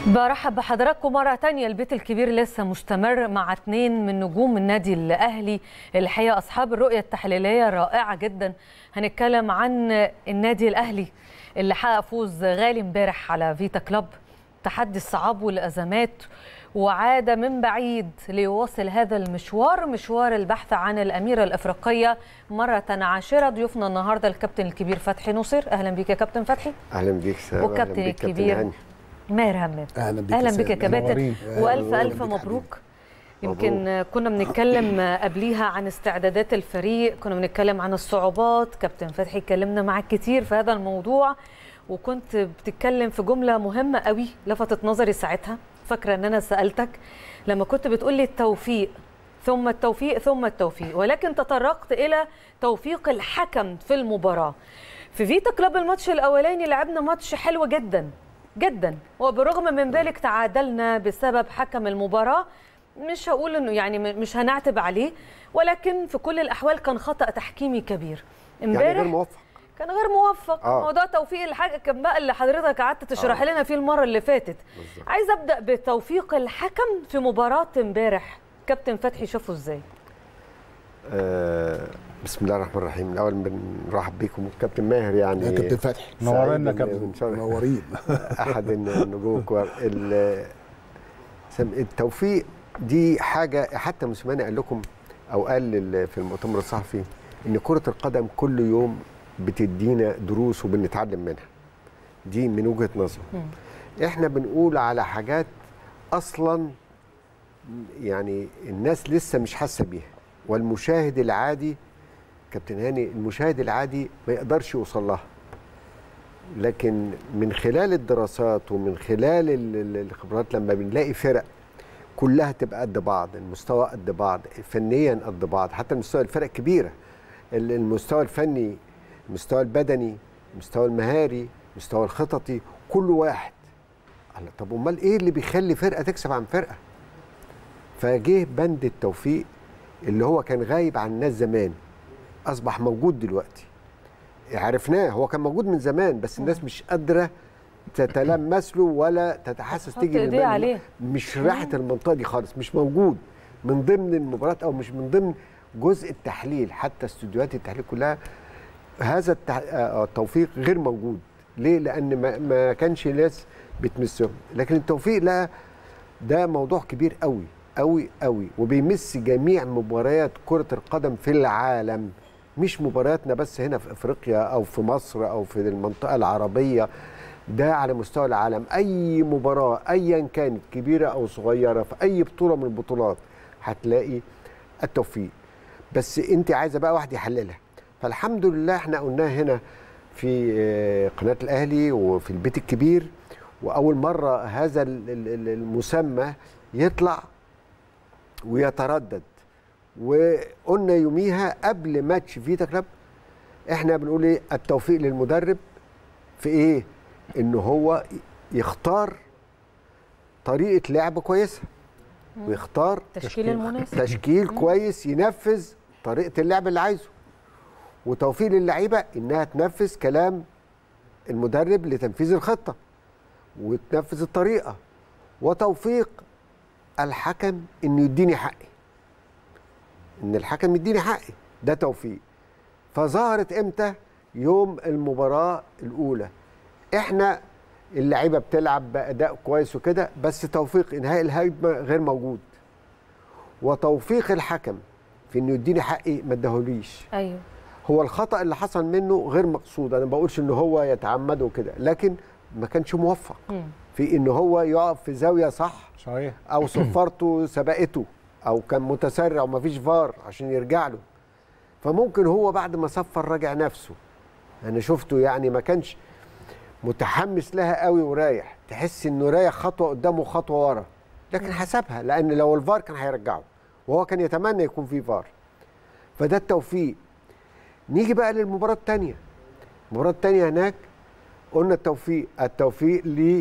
برحب بحضراتكم مرة تانية البيت الكبير لسه مستمر مع اتنين من نجوم النادي الأهلي الحقيقة أصحاب الرؤية التحليلية رائعة جدا هنتكلم عن النادي الأهلي اللي حقق فوز غالي امبارح على فيتا كلوب تحدي الصعاب والأزمات وعاد من بعيد ليواصل هذا المشوار مشوار البحث عن الأميرة الإفريقية مرة عاشرة ضيوفنا النهاردة الكابتن الكبير فتحي نصير أهلا بيك يا كابتن فتحي اهلا بيك سلام والكابتن الكبير ماهر همام اهلا بيك اهلا يا بك يا سامي. كباتن منورين. والف أهلاً الف بك يا مبروك يمكن كنا بنتكلم قبليها عن استعدادات الفريق كنا بنتكلم عن الصعوبات كابتن فتحي اتكلمنا معاك كتير في هذا الموضوع وكنت بتتكلم في جمله مهمه قوي لفتت نظري ساعتها فاكره ان انا سالتك لما كنت بتقول لي التوفيق ثم التوفيق ثم التوفيق ولكن تطرقت الى توفيق الحكم في المباراه في فيتا كلوب الماتش الاولاني لعبنا ماتش حلو جدا جدا وبرغم من ذلك تعادلنا بسبب حكم المباراه مش هقول انه يعني م- مش هنعتب عليه ولكن في كل الاحوال كان خطا تحكيمي كبير يعني غير امبارح موفق كان غير موفق آه. موضوع توفيق الحكم بقى اللي حضرتك قعدت تشرح آه. لنا فيه المره اللي فاتت بالظبط. عايز ابدا بتوفيق الحكم في مباراه امبارح كابتن فتحي شافه ازاي آه بسم الله الرحمن الرحيم الاول بنرحب بيكم والكابتن ماهر يعني يا كابتن فتحي نورنا سعيد إن- كابتن. إن شاء الله منورين احد النجوم الكبار ال- سم- التوفيق دي حاجه حتى موسيماني قال لكم او قال لل- في المؤتمر الصحفي ان كره القدم كل يوم بتدينا دروس وبنتعلم منها دي من وجهه نظره احنا بنقول على حاجات اصلا يعني الناس لسه مش حاسه بيها والمشاهد العادي كابتن هاني المشاهد العادي ما يقدرش يوصل لها لكن من خلال الدراسات ومن خلال ال- ال- الخبرات لما بنلاقي فرق كلها تبقى قد بعض المستوى قد بعض فنيا قد بعض حتى المستوى الفرق كبيره ال- المستوى الفني المستوى البدني المستوى المهاري المستوى الخططي كل واحد الله طب امال ايه اللي بيخلي فرقه تكسب عن فرقه فجه بند التوفيق اللي هو كان غايب عن الناس زمان اصبح موجود دلوقتي عرفناه هو كان موجود من زمان بس الناس مش قادره تتلمس له ولا تتحسس تحط تيجي من إيديه بال- عليه. مش راحه المنطقه دي خالص مش موجود من ضمن المباريات او مش من ضمن جزء التحليل حتى استوديوهات التحليل كلها هذا التح... آه، التوفيق غير موجود ليه لان ما, ما كانش ناس بتمسهم لكن التوفيق لا ده موضوع كبير قوي قوي قوي وبيمس جميع مباريات كرة القدم في العالم مش مبارياتنا بس هنا في افريقيا او في مصر او في المنطقة العربية ده على مستوى العالم اي مباراة ايا كانت كبيرة او صغيرة في اي بطولة من البطولات هتلاقي التوفيق بس انت عايزة بقى واحد يحللها فالحمد لله احنا قلناها هنا في آه، قناة الاهلي وفي البيت الكبير واول مره هذا ال- ال- ال- المسمى يطلع ويتردد وقلنا يوميها قبل ماتش فيتا كلاب احنا بنقول ايه التوفيق للمدرب في ايه ان هو يختار طريقه لعب كويسه ويختار التشكيل المناسب تشكيل كويس ينفذ طريقه اللعب اللي عايزه وتوفيق للعيبه انها تنفذ كلام المدرب لتنفيذ الخطه وتنفذ الطريقه وتوفيق الحكم انه يديني حقي ان الحكم يديني حقي ده توفيق فظهرت امتى يوم المباراه الاولى احنا اللعيبه بتلعب باداء كويس وكده بس توفيق انهاء الهجمه غير موجود وتوفيق الحكم في انه يديني حقي ما اداهوليش ايوه هو الخطا اللي حصل منه غير مقصود انا ما بقولش ان هو يتعمد وكده لكن ما كانش موفق مم. في ان هو يقف في زاويه صح صحيح او صفارته سبقته او كان متسرع ومفيش فار عشان يرجع له فممكن هو بعد ما صفر راجع نفسه انا شفته يعني ما كانش متحمس لها قوي ورايح تحس انه رايح خطوه قدامه وخطوه ورا لكن حسبها لان لو الفار كان هيرجعه وهو كان يتمنى يكون في فار فده التوفيق نيجي بقى للمباراه الثانيه المباراه الثانيه هناك قلنا التوفيق التوفيق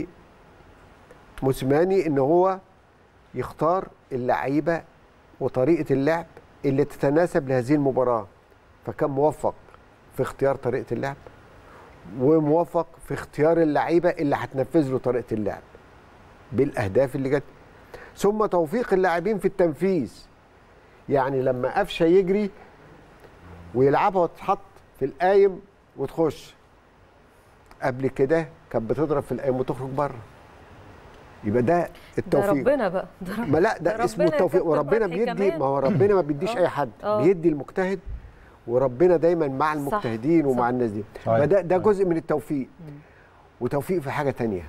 لموسيماني ان هو يختار اللعيبه وطريقه اللعب اللي تتناسب لهذه المباراه فكان موفق في اختيار طريقه اللعب وموفق في اختيار اللعيبه اللي هتنفذ له طريقه اللعب بالاهداف اللي جت ثم توفيق اللاعبين في التنفيذ يعني لما قفشه يجري ويلعبها وتتحط في القايم وتخش قبل كده كانت بتضرب في القايم وتخرج بره يبقى ده ده التوفيق ربنا بقى ده ما لا ده ده اسمه ربنا يا التوفيق كابتن وربنا فتحي بيدي كمان. ما هو ربنا ما بيديش آه. اي حد آه. بيدي المجتهد وربنا دايما مع المجتهدين ومع صح. الناس دي صحيح. فده ده صحيح. جزء من التوفيق وتوفيق في حاجه تانية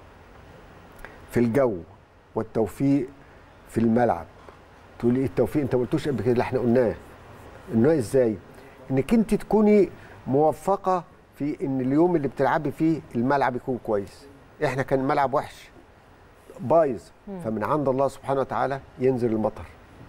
في الجو والتوفيق في الملعب تقول ايه التوفيق انت ما قلتوش قبل كده لا احنا قلناه قلناه ازاي انك انت تكوني موفقه في ان اليوم اللي بتلعبي فيه الملعب يكون كويس احنا كان الملعب وحش بايظ فمن عند الله سبحانه وتعالى ينزل المطر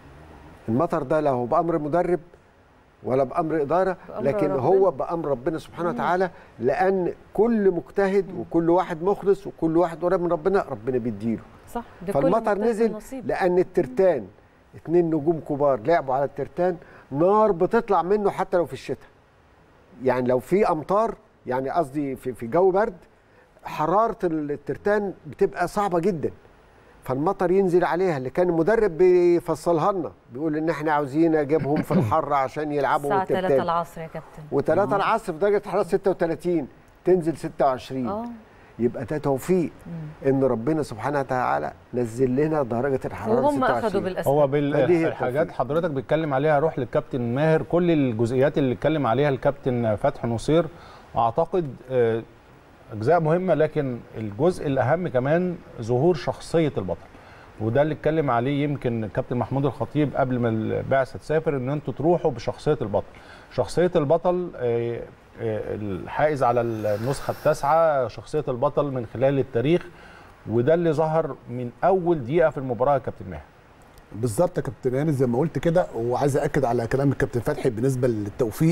المطر ده لا هو بامر مدرب ولا بامر اداره بأمر لكن ربنا. هو بامر ربنا سبحانه وتعالى لان كل مجتهد وكل واحد مخلص وكل واحد قريب من ربنا ربنا بيديله صح لكل فالمطر مجتهد نزل نصيب. لان الترتان اتنين نجوم كبار لعبوا على الترتان نار بتطلع منه حتى لو في الشتاء يعني لو في امطار يعني قصدي في, في جو برد حراره الترتان بتبقى صعبه جدا فالمطر ينزل عليها اللي كان المدرب بيفصلها لنا بيقول ان احنا عاوزين اجيبهم في الحر عشان يلعبوا الساعة 3 الترتان العصر يا كابتن و3 العصر في درجه حراره 36 تنزل 26 اه يبقى ده توفيق ان ربنا سبحانه وتعالى نزل لنا درجه الحراره وهم 26 اخذوا بالاسباب هو فدي هي بالحاجات التوفيق. حضرتك بتتكلم عليها روح للكابتن ماهر كل الجزئيات اللي اتكلم عليها الكابتن فتحي نصير اعتقد آه، اجزاء مهمه لكن الجزء الاهم كمان ظهور شخصيه البطل وده اللي اتكلم عليه يمكن الكابتن محمود الخطيب قبل ما البعثه تسافر ان انتوا تروحوا بشخصيه البطل شخصيه البطل آه، آه، الحائز على النسخه التاسعه شخصيه البطل من خلال التاريخ وده اللي ظهر من اول دقيقه في المباراه يا كابتن ماهر بالظبط يا كابتن هاني زي ما قلت كده وعايز اكد على كلام الكابتن فتحي بالنسبه للتوفيق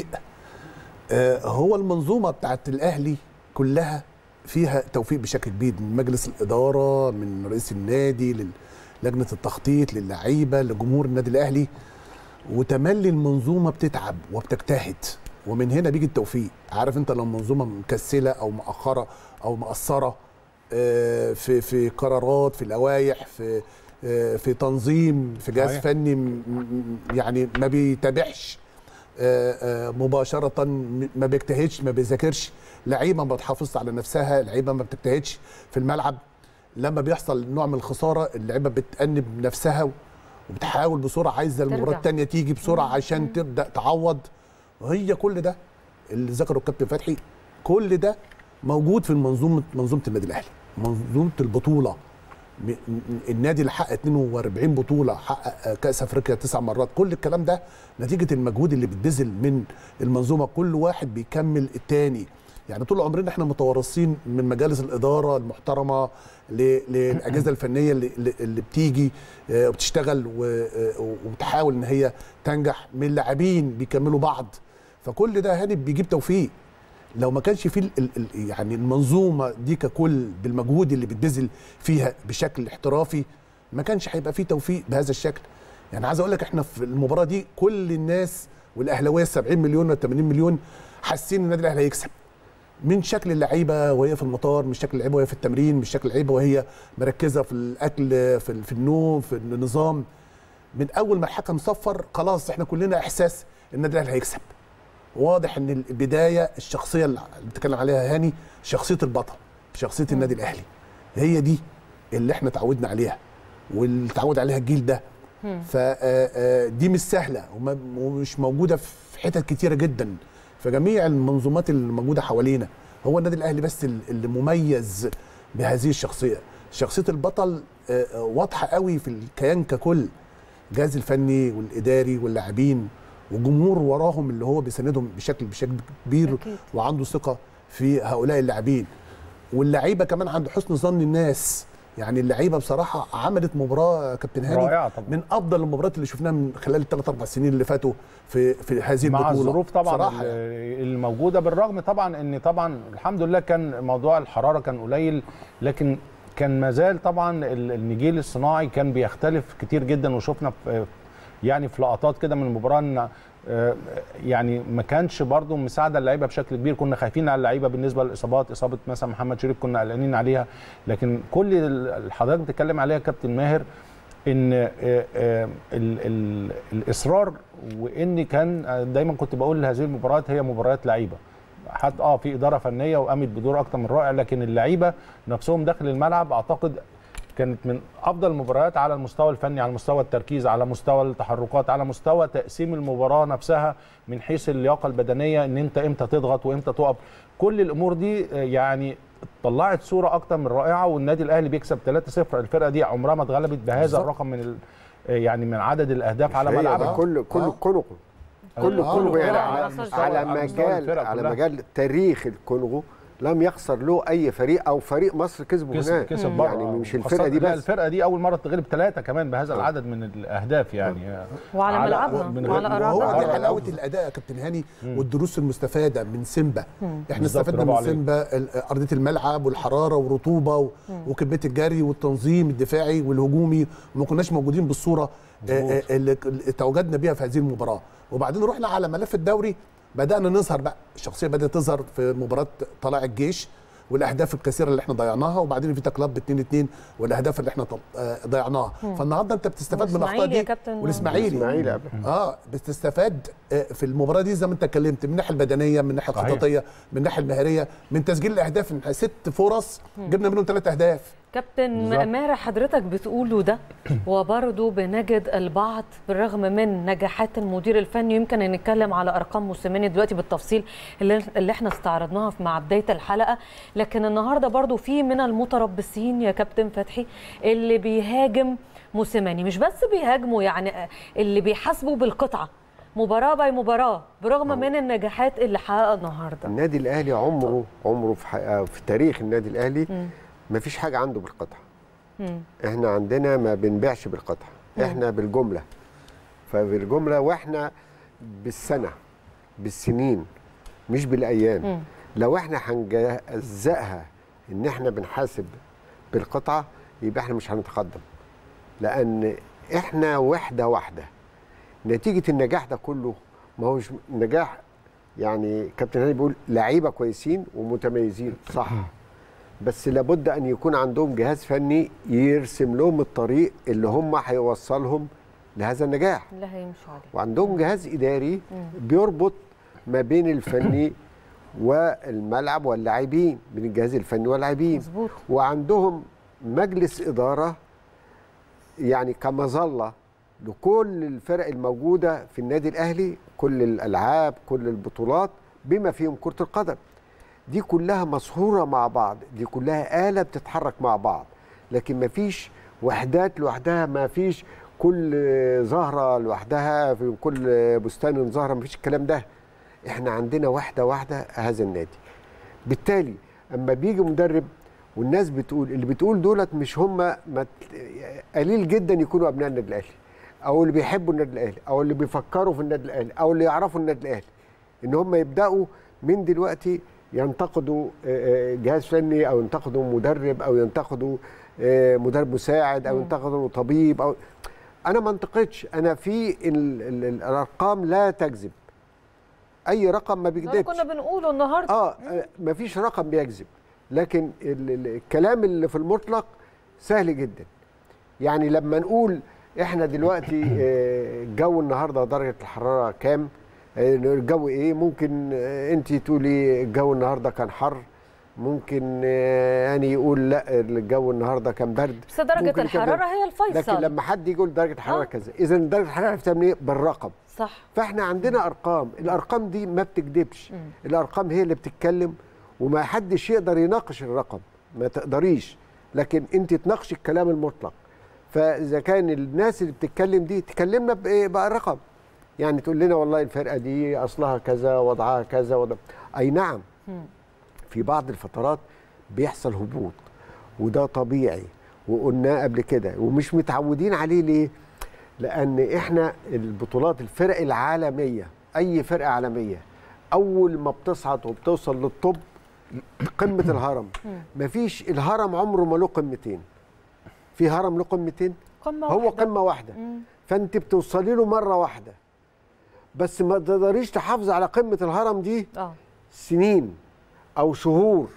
آه، هو المنظومه بتاعت الاهلي كلها فيها توفيق بشكل كبير من مجلس الاداره من رئيس النادي لجنه التخطيط للعيبه لجمهور النادي الاهلي وتملي المنظومه بتتعب وبتجتهد ومن هنا بيجي التوفيق عارف انت لو منظومه مكسله او مؤخره او مقصره آه، في في قرارات في لوائح في آه، في تنظيم في جهاز صحيح. فني م- م- يعني ما بيتابعش آه، آه، مباشره م- ما بيجتهدش ما بيذاكرش لعيبه ما بتحافظش على نفسها لعيبه ما بتجتهدش في الملعب لما بيحصل نوع من الخساره اللعيبه بتأنب نفسها وبتحاول بسرعه عايزه المباراه ترجع. الثانيه تيجي بسرعه عشان تبدا تعوض وهي كل ده اللي ذكره الكابتن فتحي كل ده موجود في المنظومه منظومه النادي الاهلي منظومه البطوله م- م- النادي اللي حقق 42 بطوله حقق كاس افريقيا تسع مرات كل الكلام ده نتيجه المجهود اللي بتبذل من المنظومه كل واحد بيكمل التاني يعني طول عمرنا احنا متوارثين من مجالس الاداره المحترمه ل- للاجهزه الفنيه اللي, اللي- اللي بتيجي آه، وبتشتغل و- آه، وبتحاول ان هي تنجح من لاعبين بيكملوا بعض فكل ده هاني بيجيب توفيق لو ما كانش فيه ال- ال- ال- يعني المنظومه دي ككل بالمجهود اللي بتبذل فيها بشكل احترافي ما كانش هيبقى فيه توفيق بهذا الشكل يعني عايز اقول لك احنا في المباراه دي كل الناس والاهلاويه 70 مليون ولا 80 مليون حاسين ان النادي الاهلي هيكسب من شكل اللعيبه وهي في المطار من شكل اللعيبه وهي في التمرين من شكل اللعيبه وهي مركزه في الاكل في, ال- في النوم في النظام من اول ما الحكم صفر خلاص احنا كلنا احساس ان النادي الاهلي هيكسب واضح ان البدايه الشخصيه اللي بتكلم عليها هاني شخصيه البطل شخصيه النادي الاهلي هي دي اللي احنا اتعودنا عليها واللي اتعود عليها الجيل ده فدي مش سهله وما- ومش موجوده في حتت كتيره جدا في جميع المنظومات اللي موجوده حوالينا هو النادي الاهلي بس ال- اللي مميز بهذه الشخصيه شخصيه البطل آه، آه، واضحه قوي في الكيان ككل الجهاز الفني والاداري واللاعبين وجمهور وراهم اللي هو بيساندهم بشكل بشكل كبير أكيد. وعنده ثقه في هؤلاء اللاعبين واللعيبه كمان عند حسن ظن الناس يعني اللعيبه بصراحه عملت مباراه يا كابتن هاني رائعة طبعا. من افضل المباريات اللي شفناها من خلال الثلاث اربع سنين اللي فاتوا في في هذه مع البطوله الظروف طبعا بصراحة ال- يعني. الموجوده بالرغم طبعا ان طبعا الحمد لله كان موضوع الحراره كان قليل لكن كان مازال طبعا ال- النجيل الصناعي كان بيختلف كتير جدا وشفنا في يعني في لقطات كده من المباراه ان آه، يعني ما كانش برضو مساعده اللعيبه بشكل كبير كنا خايفين على اللعيبه بالنسبه للاصابات اصابه مثلا محمد شريف كنا قلقانين عليها لكن كل اللي حضرتك بتتكلم عليها كابتن ماهر ان آه، آه، ال ال الاصرار وان كان آه، دايما كنت بقول هذه المباريات هي مباريات لعيبه حتى اه في اداره فنيه وقامت بدور اكتر من رائع لكن اللعيبه نفسهم داخل الملعب اعتقد كانت من افضل المباريات على المستوى الفني على مستوى التركيز على مستوى التحركات على مستوى تقسيم المباراه نفسها من حيث اللياقه البدنيه ان انت امتى تضغط وامتى تقف كل الامور دي آه، يعني طلعت صوره اكتر من رائعه والنادي الاهلي بيكسب 3-0 الفرقه دي عمرها ما اتغلبت بهذا بالظبط. الرقم من ال- آه، يعني من عدد الاهداف على هي ده ملعبها كل كل آه. كونغو كل آه. كونغو يعني آه. على, على مستوى- على على مستوى مجال الفرق على كلها. مجال تاريخ الكونغو لم يخسر له اي فريق او فريق مصر كسبه كسب هناك كسب بره يعني مش خاصة- الفرقه دي لا بس الفرقه دي اول مره تغلب ثلاثه كمان بهذا العدد من الاهداف يعني وعلى على- ملعبها من وعلى غير- وهو أراضيها. دي على حلاوه أرضها. الاداء يا كابتن هاني والدروس المستفاده من سيمبا احنا بالظبط، استفدنا برافو من عليك. سيمبا ال- ارضيه الملعب والحراره والرطوبه و- وكميه الجري والتنظيم الدفاعي والهجومي وما كناش موجودين بالصوره آه، آه، اللي اللي تواجدنا بيها في هذه المباراه وبعدين رحنا على ملف الدوري بدانا نظهر بقى الشخصيه بدات تظهر في مباراه طلائع الجيش والاهداف الكثيره اللي احنا ضيعناها وبعدين فيتا كلاب 2 2 والاهداف اللي احنا طل- آه، ضيعناها فالنهارده انت بتستفاد من الاخطاء والإسماعيلي يا دي كابتن والاسماعيلي الاسماعيلي قبل. اه بتستفاد آه، في المباراه دي زي ما انت اتكلمت من الناحيه البدنيه من الناحيه صحيح. الخططيه من الناحيه المهاريه من تسجيل الاهداف من ست فرص جبنا منهم ثلاث اهداف كابتن بالظبط. ماهر حضرتك بتقوله ده وبرضه بنجد البعض بالرغم من نجاحات المدير الفني يمكن ان نتكلم على ارقام موسيماني دلوقتي بالتفصيل اللي, اللي احنا استعرضناها مع بدايه الحلقه لكن النهارده برضه في من المتربصين يا كابتن فتحي اللي بيهاجم موسيماني مش بس بيهاجموا يعني اللي بيحاسبوا بالقطعه مباراه باي مباراه برغم من النجاحات اللي حققها النهارده النادي الاهلي عمره عمره في, حقيقة في تاريخ النادي الاهلي ما فيش حاجه عنده بالقطعه مم. احنا عندنا ما بنبيعش بالقطعه احنا بالجمله فبالجمله واحنا بالسنه بالسنين مش بالايام مم. لو احنا هنجزأها ان احنا بنحاسب بالقطعه يبقى احنا مش هنتقدم لان احنا وحده واحده نتيجه النجاح ده كله ما هوش نجاح يعني كابتن هاني بيقول لعيبه كويسين ومتميزين صح بس لابد ان يكون عندهم جهاز فني يرسم لهم الطريق اللي هم هيوصلهم لهذا النجاح اللي هيمشوا عليه وعندهم جهاز اداري بيربط ما بين الفني والملعب واللاعبين بين الجهاز الفني واللاعبين مظبوط وعندهم مجلس اداره يعني كمظله لكل الفرق الموجوده في النادي الاهلي كل الالعاب كل البطولات بما فيهم كره القدم دي كلها مسهوره مع بعض دي كلها اله بتتحرك مع بعض لكن ما فيش وحدات لوحدها ما فيش كل زهره لوحدها في كل بستان زهره ما فيش الكلام ده احنا عندنا واحده واحده هذا النادي بالتالي اما بيجي مدرب والناس بتقول اللي بتقول دولت مش هم ما ت- قليل جدا يكونوا ابناء النادي الاهلي او اللي بيحبوا النادي الاهلي او اللي بيفكروا في النادي الاهلي او اللي يعرفوا النادي الاهلي ان هم يبداوا من دلوقتي ينتقدوا آه، آه، جهاز فني او ينتقدوا مدرب او ينتقدوا آه، مدرب مساعد او ينتقدوا طبيب او انا ما انتقدش انا في ال- ال- الارقام لا تكذب اي رقم ما ده اللي بيكذبش كنا بنقوله النهارده اه ما فيش رقم بيكذب لكن ال- ال- الكلام اللي في المطلق سهل جدا يعني لما نقول احنا دلوقتي آه، الجو النهارده درجه الحراره كام آه، الجو ايه ممكن آه، انت تقولي الجو النهارده كان حر ممكن آه، يعني يقول لا الجو النهارده كان برد بس درجه ممكن كده. الحراره هي الفيصل لكن لما حد يقول درجه الحراره آه. كذا اذا درجه الحراره عرفتها منين بالرقم صح فاحنا عندنا ارقام الارقام دي ما بتكذبش الارقام هي اللي بتتكلم وما حدش يقدر يناقش الرقم ما تقدريش لكن انت تناقش الكلام المطلق فاذا كان الناس اللي بتتكلم دي تكلمنا بايه بقى رقم يعني تقول لنا والله الفرقه دي اصلها كذا وضعها كذا وضع اي نعم في بعض الفترات بيحصل هبوط وده طبيعي وقلناه قبل كده ومش متعودين عليه ليه لان احنا البطولات الفرق العالميه اي فرقه عالميه اول ما بتصعد وبتوصل للطب قمه الهرم مفيش الهرم عمره ما له قمتين في هرم له قمتين قمه هو واحدة. قمه واحده مم. فانت بتوصلي له مره واحده بس ما تقدريش تحافظي على قمه الهرم دي اه سنين او شهور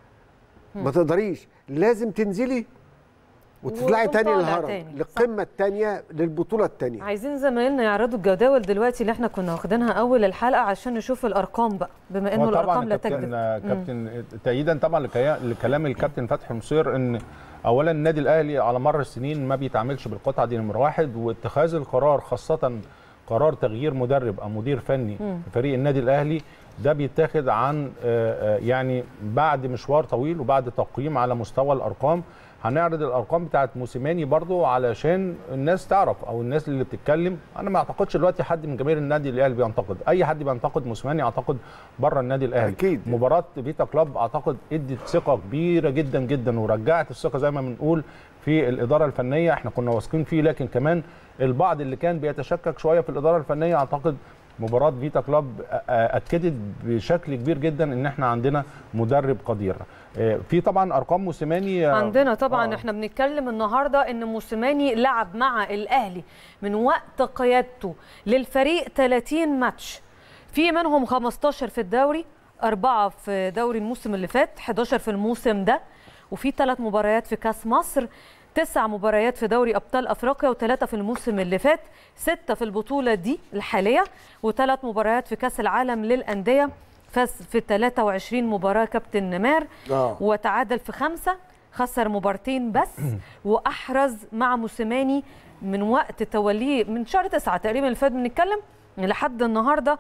ما تقدريش لازم تنزلي وتطلعي وتقوم تاني طالع للهرم تاني. للقمه الثانيه للبطوله الثانيه عايزين زمايلنا يعرضوا الجداول دلوقتي اللي احنا كنا واخدينها اول الحلقه عشان نشوف الارقام بقى بما انه هو طبعا الارقام لا الكابتن تكذب كابتن تأييدا طبعا لكيا- لكلام الكابتن فتحي نصير ان اولا النادي الاهلي على مر السنين ما بيتعاملش بالقطعه دي نمره واحد واتخاذ القرار خاصه قرار تغيير مدرب او مدير فني في فريق النادي الاهلي ده بيتاخد عن آه، آه، يعني بعد مشوار طويل وبعد تقييم على مستوى الارقام هنعرض الارقام بتاعت موسيماني برضو علشان الناس تعرف او الناس اللي بتتكلم انا ما اعتقدش دلوقتي حد من جماهير النادي الاهلي بينتقد اي حد بينتقد موسيماني اعتقد بره النادي الاهلي أكيد. مباراه فيتا كلوب اعتقد ادت ثقه كبيره جدا جدا ورجعت الثقه زي ما بنقول في الاداره الفنيه احنا كنا واثقين فيه لكن كمان البعض اللي كان بيتشكك شويه في الاداره الفنيه اعتقد مباراه فيتا كلوب أ- أ- اكدت بشكل كبير جدا ان احنا عندنا مدرب قدير آه، في طبعا ارقام موسيماني آه، عندنا طبعا آه. احنا بنتكلم النهارده ان موسيماني لعب مع الاهلي من وقت قيادته للفريق 30 ماتش في منهم 15 في الدوري أربعة في دوري الموسم اللي فات 11 في الموسم ده وفي ثلاث مباريات في كاس مصر تسع مباريات في دوري أبطال أفريقيا وثلاثة في الموسم اللي فات ستة في البطولة دي الحالية وثلاث مباريات في كاس العالم للأندية فاز في 23 مباراة كابتن نمار آه. وتعادل في خمسة خسر مبارتين بس وأحرز مع موسيماني من وقت توليه من شهر تسعة تقريبا اللي فات بنتكلم لحد النهارده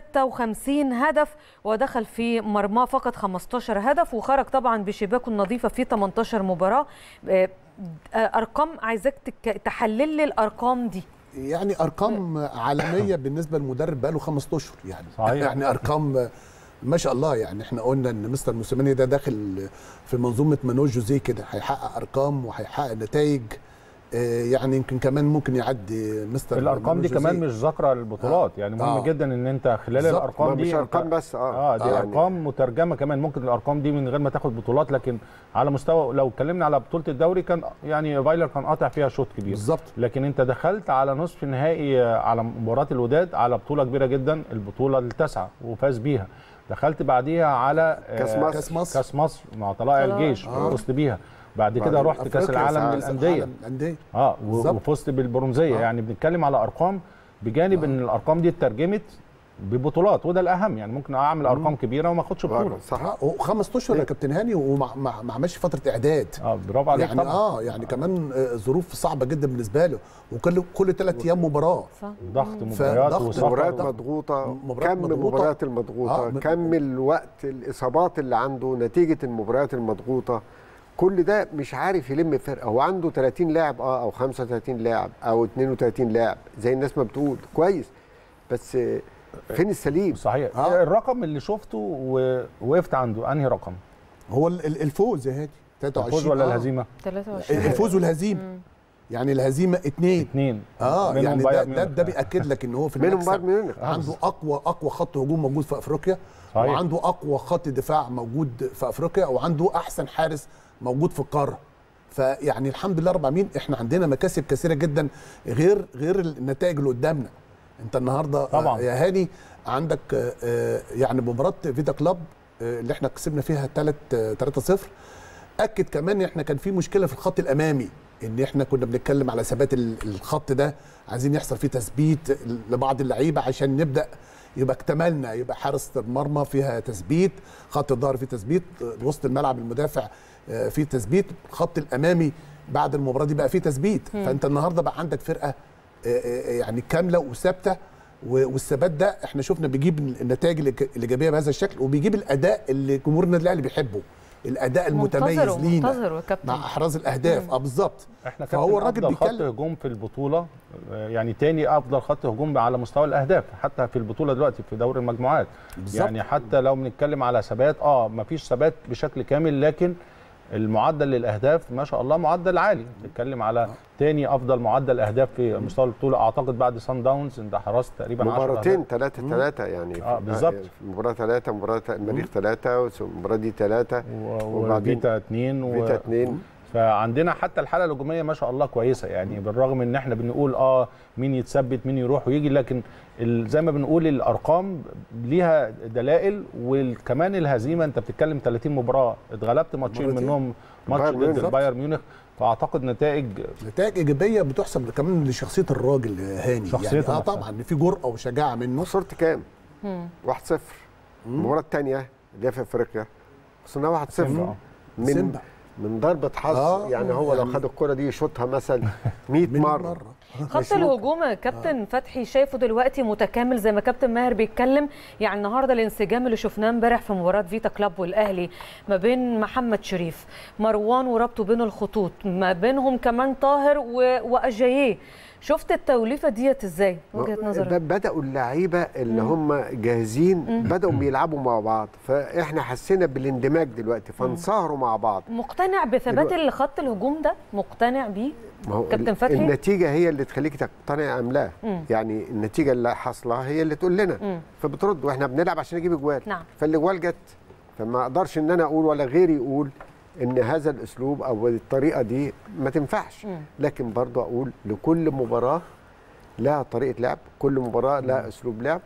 56 هدف ودخل في مرماه فقط 15 هدف وخرج طبعا بشباكه النظيفه في 18 مباراه آه، آه، ارقام عايزاك تك- تحلل لي الارقام دي يعني ارقام عالميه بالنسبه للمدرب بقاله خمس اشهر يعني صحيح. يعني ارقام ما شاء الله يعني احنا قلنا ان مستر موسيماني ده داخل في منظومه مانو جوزيه كده هيحقق ارقام وهيحقق نتائج آه، يعني يمكن كمان ممكن يعدي مستر الارقام مانو دي جوزيه. كمان مش ذاكره البطولات يعني مهم آه. جدا ان انت خلال بالظبط. الارقام ما دي مش أنت- ارقام بس اه اه دي يعني ارقام مترجمه كمان ممكن الارقام دي من غير ما تاخد بطولات لكن على مستوى لو اتكلمنا على بطوله الدوري كان يعني فايلر كان قاطع فيها شوط كبير بالظبط لكن انت دخلت على نصف النهائي آه، على مباراه الوداد على بطوله كبيره جدا البطوله التاسعه وفاز بيها دخلت بعديها على آه، كاس مصر. كاس مصر كاس مصر مع طلائع طلائع. الجيش آه. وفزت بيها بعد كده بعدين رحت كاس أفريقيا، العالم كأس للانديه العالم للانديه اه و- بالظبط. وفزت بالبرونزيه آه. يعني بنتكلم على ارقام بجانب ان الارقام دي اترجمت ببطولات وده الاهم يعني ممكن اعمل ارقام كبيره وما اخدش بطوله آه، صح آه، وخمس اشهر يا كابتن هاني وما ما ما عملش فتره اعداد اه برافو عليك يعني طبعا اه يعني كمان آه، ظروف صعبه جدا بالنسبه له وكل كل ثلاث ايام مباراه صح ضغط مباريات فضغط وسفر مباريات ضغط. مضغوطه مباريات كم مضغوطة. المباريات المضغوطه آه، م- كم الوقت الاصابات اللي عنده نتيجه المباريات المضغوطه كل ده مش عارف يلم فرقه هو عنده 30 لاعب اه او 35 لاعب او 32 لاعب زي الناس ما بتقول كويس بس آه، فين السليم صحيح آه. الرقم اللي شفته ووقفت عنده انهي رقم هو ال- ال- الفوز يا هادي 23 الفوز ولا آه. الهزيمه 23 الفوز والهزيمه يعني الهزيمه اتنين اثنين اه منهم يعني ده, بايرن ده, ميونخ. ده بياكد لك ان هو في منهم المكسب بايرن ميونخ عنده اقوى اقوى خط هجوم موجود في افريقيا صحيح. وعنده اقوى خط دفاع موجود في افريقيا وعنده احسن حارس موجود في القاره فيعني الحمد لله رب العالمين احنا عندنا مكاسب كثيره جدا غير غير النتائج اللي قدامنا انت النهارده طبعا. آه، يا هاني عندك آه، آه، يعني مباراه فيتا كلاب آه، اللي احنا كسبنا فيها 3 3 0 اكد كمان ان احنا كان في مشكله في الخط الامامي ان احنا كنا بنتكلم على ثبات ال- الخط ده عايزين يحصل فيه تثبيت لبعض اللعيبه عشان نبدا يبقى اكتملنا يبقى حارس المرمى فيها تثبيت خط الظهر فيه تثبيت وسط الملعب المدافع آه، فيه تثبيت الخط الامامي بعد المباراه دي بقى فيه تثبيت فانت النهارده بقى عندك فرقه آه، آه، يعني كامله وثابته و- والثبات ده احنا شفنا بيجيب النتائج الإيج- الايجابيه بهذا الشكل وبيجيب الاداء اللي جمهور النادي الاهلي بيحبه الاداء المتميز منتظره لينا منتظره يا كابتن مع احراز الاهداف اه بالظبط احنا فهو فهو الراجل افضل خط بيتكلم هجوم في البطوله آه، يعني تاني افضل خط هجوم على مستوى الاهداف حتى في البطوله دلوقتي في دوري المجموعات بالظبط. يعني حتى لو بنتكلم على ثبات اه مفيش ثبات بشكل كامل لكن المعدل للاهداف ما شاء الله معدل عالي بتتكلم على تاني افضل معدل اهداف في مستوى البطوله اعتقد بعد سان داونز انت حرزت تقريبا 10 مباراتين أهداف. ثلاثة ثلاثة يعني آه، بالظبط. مباراة ثلاثة مباراة المريخ ثلاثة والمباراة دي ثلاثة و- وبعدين وفيتا اتنين و... فيتا اثنين فعندنا حتى الحاله الهجوميه ما شاء الله كويسه يعني بالرغم ان احنا بنقول اه مين يتثبت مين يروح ويجي لكن ال- زي ما بنقول الارقام ليها دلائل وكمان الهزيمه انت بتتكلم 30 مباراه اتغلبت ماتشين مرتين. منهم ماتش بايرن ميونخ. ضد البايرن ميونخ فاعتقد نتائج نتائج ايجابيه بتحسب كمان لشخصيه الراجل هاني شخصيته يعني اه نفسها. طبعا في جرأه وشجاعه منه خسرت كام؟ 1-0 المباراه الثانيه اللي هي في افريقيا خسرنا 1-0 سيمبا. من سيمبا. من ضربه حظ آه، يعني هو لو يعني- خد الكره دي يشوطها مثلا 100 من مره مره خط يشوط. الهجوم كابتن فتحي شايفه دلوقتي متكامل زي ما كابتن ماهر بيتكلم يعني النهارده الانسجام اللي شفناه امبارح في مباراه فيتا كلاب والاهلي ما بين محمد شريف مروان وربطه بين الخطوط ما بينهم كمان طاهر و... واجاييه شفت التوليفه ديت ازاي وجهه ب- نظرك بداوا اللعيبه اللي هم جاهزين بداوا بيلعبوا مع بعض فاحنا حسينا بالاندماج دلوقتي فانصهروا مع بعض مقتنع بثبات دلوقتي- اللي خط الهجوم ده مقتنع بيه ما هو كابتن ال- فتحي؟ النتيجه هي اللي تخليك تقتنع ام لا مم. يعني النتيجه اللي حاصله هي اللي تقول لنا مم. فبترد واحنا بنلعب عشان نجيب اجوال نعم. فالاجوال جت فما اقدرش ان انا اقول ولا غيري يقول ان هذا الاسلوب او الطريقه دي ما تنفعش مم. لكن برضه اقول لكل مباراه لها طريقه لعب كل مباراه لها اسلوب لعب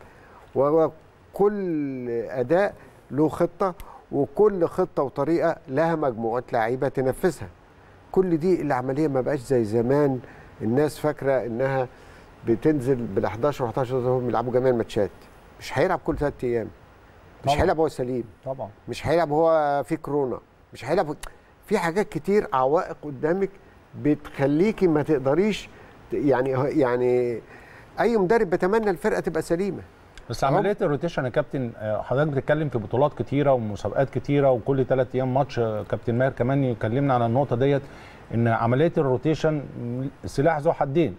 وكل اداء له خطه وكل خطه وطريقه لها مجموعه لعيبه تنفذها كل دي العمليه ما بقاش زي زمان الناس فاكره انها بتنزل بال 11 و 11 هم بيلعبوا جميع الماتشات مش هيلعب كل ثلاث ايام مش طبعاً. هيلعب هو سليم طبعا مش هيلعب هو في كورونا مش هيلعب في حاجات كتير عوائق قدامك بتخليكي ما تقدريش ت- يعني يعني اي مدرب بيتمنى الفرقه تبقى سليمه بس عمليه الروتيشن يا كابتن آه، حضرتك بتتكلم في بطولات كتيره ومسابقات كتيره وكل ثلاث ايام ماتش آه، كابتن ماهر كمان يكلمنا على النقطه ديت ان عمليه الروتيشن سلاح ذو حدين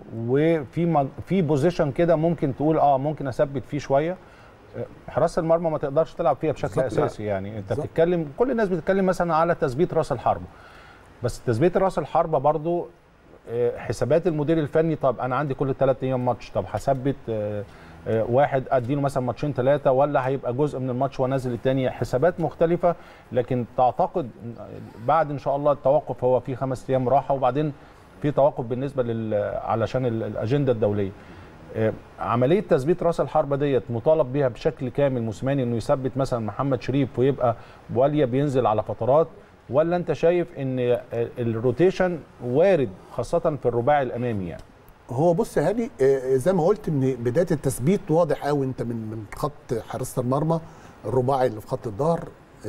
وفي مج- في بوزيشن كده ممكن تقول اه ممكن اثبت فيه شويه آه، حراسه المرمى ما تقدرش تلعب فيها بشكل بالظبط. اساسي يعني انت بالظبط. بتتكلم كل الناس بتتكلم مثلا على تثبيت راس الحربه بس تثبيت راس الحربه برضو آه، حسابات المدير الفني طب انا عندي كل ثلاث ايام ماتش طب هثبت آه، آه، واحد اديله مثلا ماتشين ثلاثه ولا هيبقى جزء من الماتش وانزل الثاني حسابات مختلفه لكن تعتقد بعد ان شاء الله التوقف هو في خمس ايام راحه وبعدين في توقف بالنسبه لل علشان ال- الاجنده الدوليه آه، عمليه تثبيت راس الحربه ديت مطالب بيها بشكل كامل موسيماني انه يثبت مثلا محمد شريف ويبقى بواليا بينزل على فترات ولا انت شايف ان آه، الروتيشن وارد خاصه في الرباعي الامامي يعني هو بص يا هاني آه، زي ما قلت من بدايه التثبيت واضح قوي انت من من خط حراسه المرمى الرباعي اللي في خط الظهر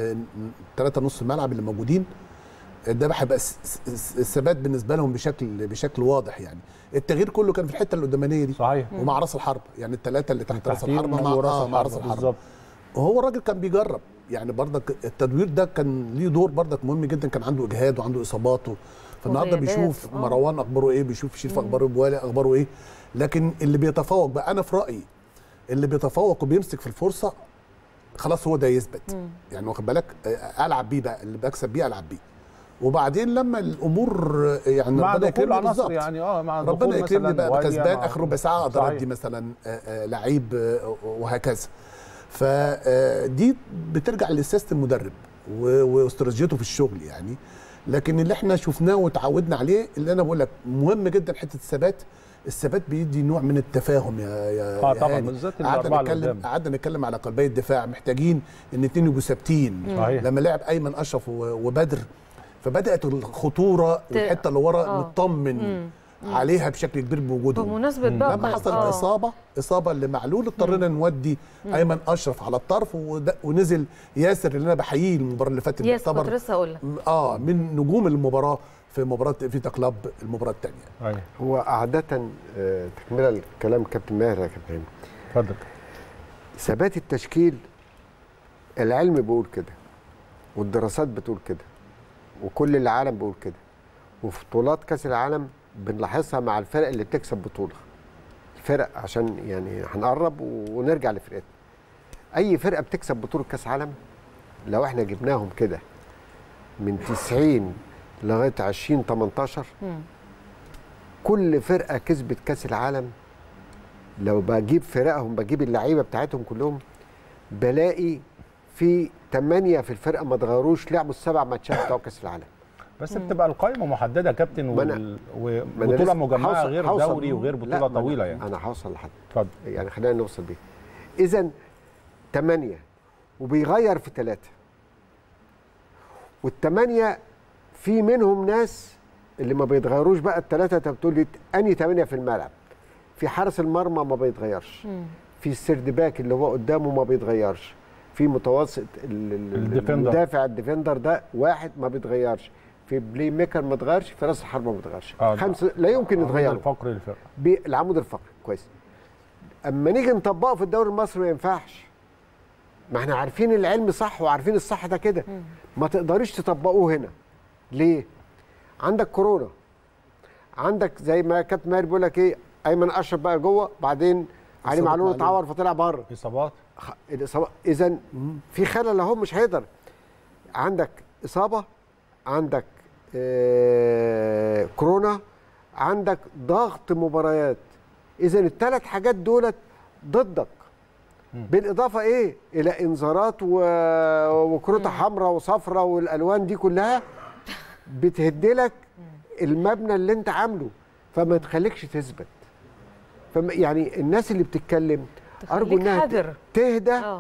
ثلاثه نص الملعب اللي موجودين آه، ده هيبقى س- س- الثبات بالنسبه لهم بشكل بشكل واضح يعني التغيير كله كان في الحته اللي قدامانيه دي صحيح ومع راس الحرب يعني الثلاثه اللي تحت راس تحتيهم الحرب مع وراس آه مع راس الحربة الحرب بالظبط وهو الراجل كان بيجرب يعني برضك التدوير ده كان ليه دور برضك مهم جدا كان عنده اجهاد وعنده اصاباته فالنهارده وغيابات، بيشوف آه. مروان اخباره ايه بيشوف شريف اخباره إيه، بوالي اخباره ايه لكن اللي بيتفوق بقى انا في رايي اللي بيتفوق وبيمسك في الفرصه خلاص هو ده يثبت يعني واخد بالك آه، العب بيه بقى اللي بكسب بيه العب بيه وبعدين لما الامور آه، يعني مع ربنا دخول يكرمني عناصر بالظبط. يعني اه مع ربنا دخول يكرمني مثلا بقى واليا كسبان مع- اخر ربع ساعه اقدر صحيح. ادي مثلا آه، آه، لعيب آه، وهكذا فدي بترجع لسياسه المدرب و- واستراتيجيته في الشغل يعني لكن اللي احنا شفناه وتعودنا عليه اللي انا بقول لك مهم جدا حته الثبات الثبات بيدي نوع من التفاهم يا يا اه يا طبعا هاني. بالذات قعدنا الاربعه اللي نتكلم قدام قعدنا نتكلم على قلبي الدفاع محتاجين ان الاثنين يبقوا ثابتين صحيح. لما لعب ايمن اشرف و- وبدر فبدات الخطوره والحته اللي ورا آه. مطمن عليها بشكل كبير بوجودهم بمناسبه بقى لما حصلت آه. اصابه اصابه لمعلول اضطرينا نودي ايمن اشرف على الطرف وده- ونزل ياسر اللي انا بحييه المباراه اللي فاتت يس كنت بيعتبر لسه هقول لك اه من نجوم المباراه في مباراه فيتا كلاب المباراه الثانيه ايوه هو عاده آه، تكمله الكلام كابتن ماهر يا كابتن اتفضل ثبات التشكيل العلم بيقول كده والدراسات بتقول كده وكل العالم بيقول كده وفي بطولات كاس العالم بنلاحظها مع الفرق اللي بتكسب بطوله الفرق عشان يعني هنقرب ونرجع لفرقتنا اي فرقه بتكسب بطوله كاس عالم لو احنا جبناهم كده من 90 لغايه 20 18 مم. كل فرقه كسبت كاس العالم لو بجيب فرقهم بجيب اللعيبه بتاعتهم كلهم بلاقي في ثمانية في الفرقه ما اتغيروش لعبوا السبع ماتشات بتوع كاس العالم بس بتبقى القائمه محدده يا كابتن ما أنا- وال- ما أنا وبطوله لسه مجمعه هوصل- غير هوصل. دوري وغير لا، بطوله ما أنا- طويله يعني انا هوصل لحد اتفضل يعني خلينا نوصل بيه اذا ثمانية وبيغير في ثلاثة والثمانية في منهم ناس اللي ما بيتغيروش بقى الثلاثة انت بتقول لي انهي ثمانية في الملعب في حارس المرمى ما بيتغيرش في السيرد باك اللي هو قدامه ما بيتغيرش في متوسط ال- ال- الديفندر. المدافع الديفندر ده واحد ما بيتغيرش في بلاي ميكر ما بيتغيرش في راس الحربه ما بيتغيرش آه، خمسه لا يمكن عمود يتغيروا الفقر للفرقه بالعمود الفقري كويس اما نيجي نطبقه في الدوري المصري ما ينفعش ما احنا عارفين العلم صح وعارفين الصح ده كده ما تقدريش تطبقوه هنا ليه عندك كورونا عندك زي ما كابتن ماهر بيقول لك ايه ايمن اشرف بقى جوه بعدين علي إصابة معلول معلول. اتعور فطلع بره اصابات اذا في خلل اهو مش هيقدر عندك اصابه عندك آه كورونا عندك ضغط مباريات اذا الثلاث حاجات دولت ضدك بالاضافه ايه الى انذارات و... وكروته حمراء وصفراء والالوان دي كلها بتهدلك المبنى اللي انت عامله فما تخليكش تثبت فما يعني الناس اللي بتتكلم ارجو تخليك انها ت- حذر. تهدى اه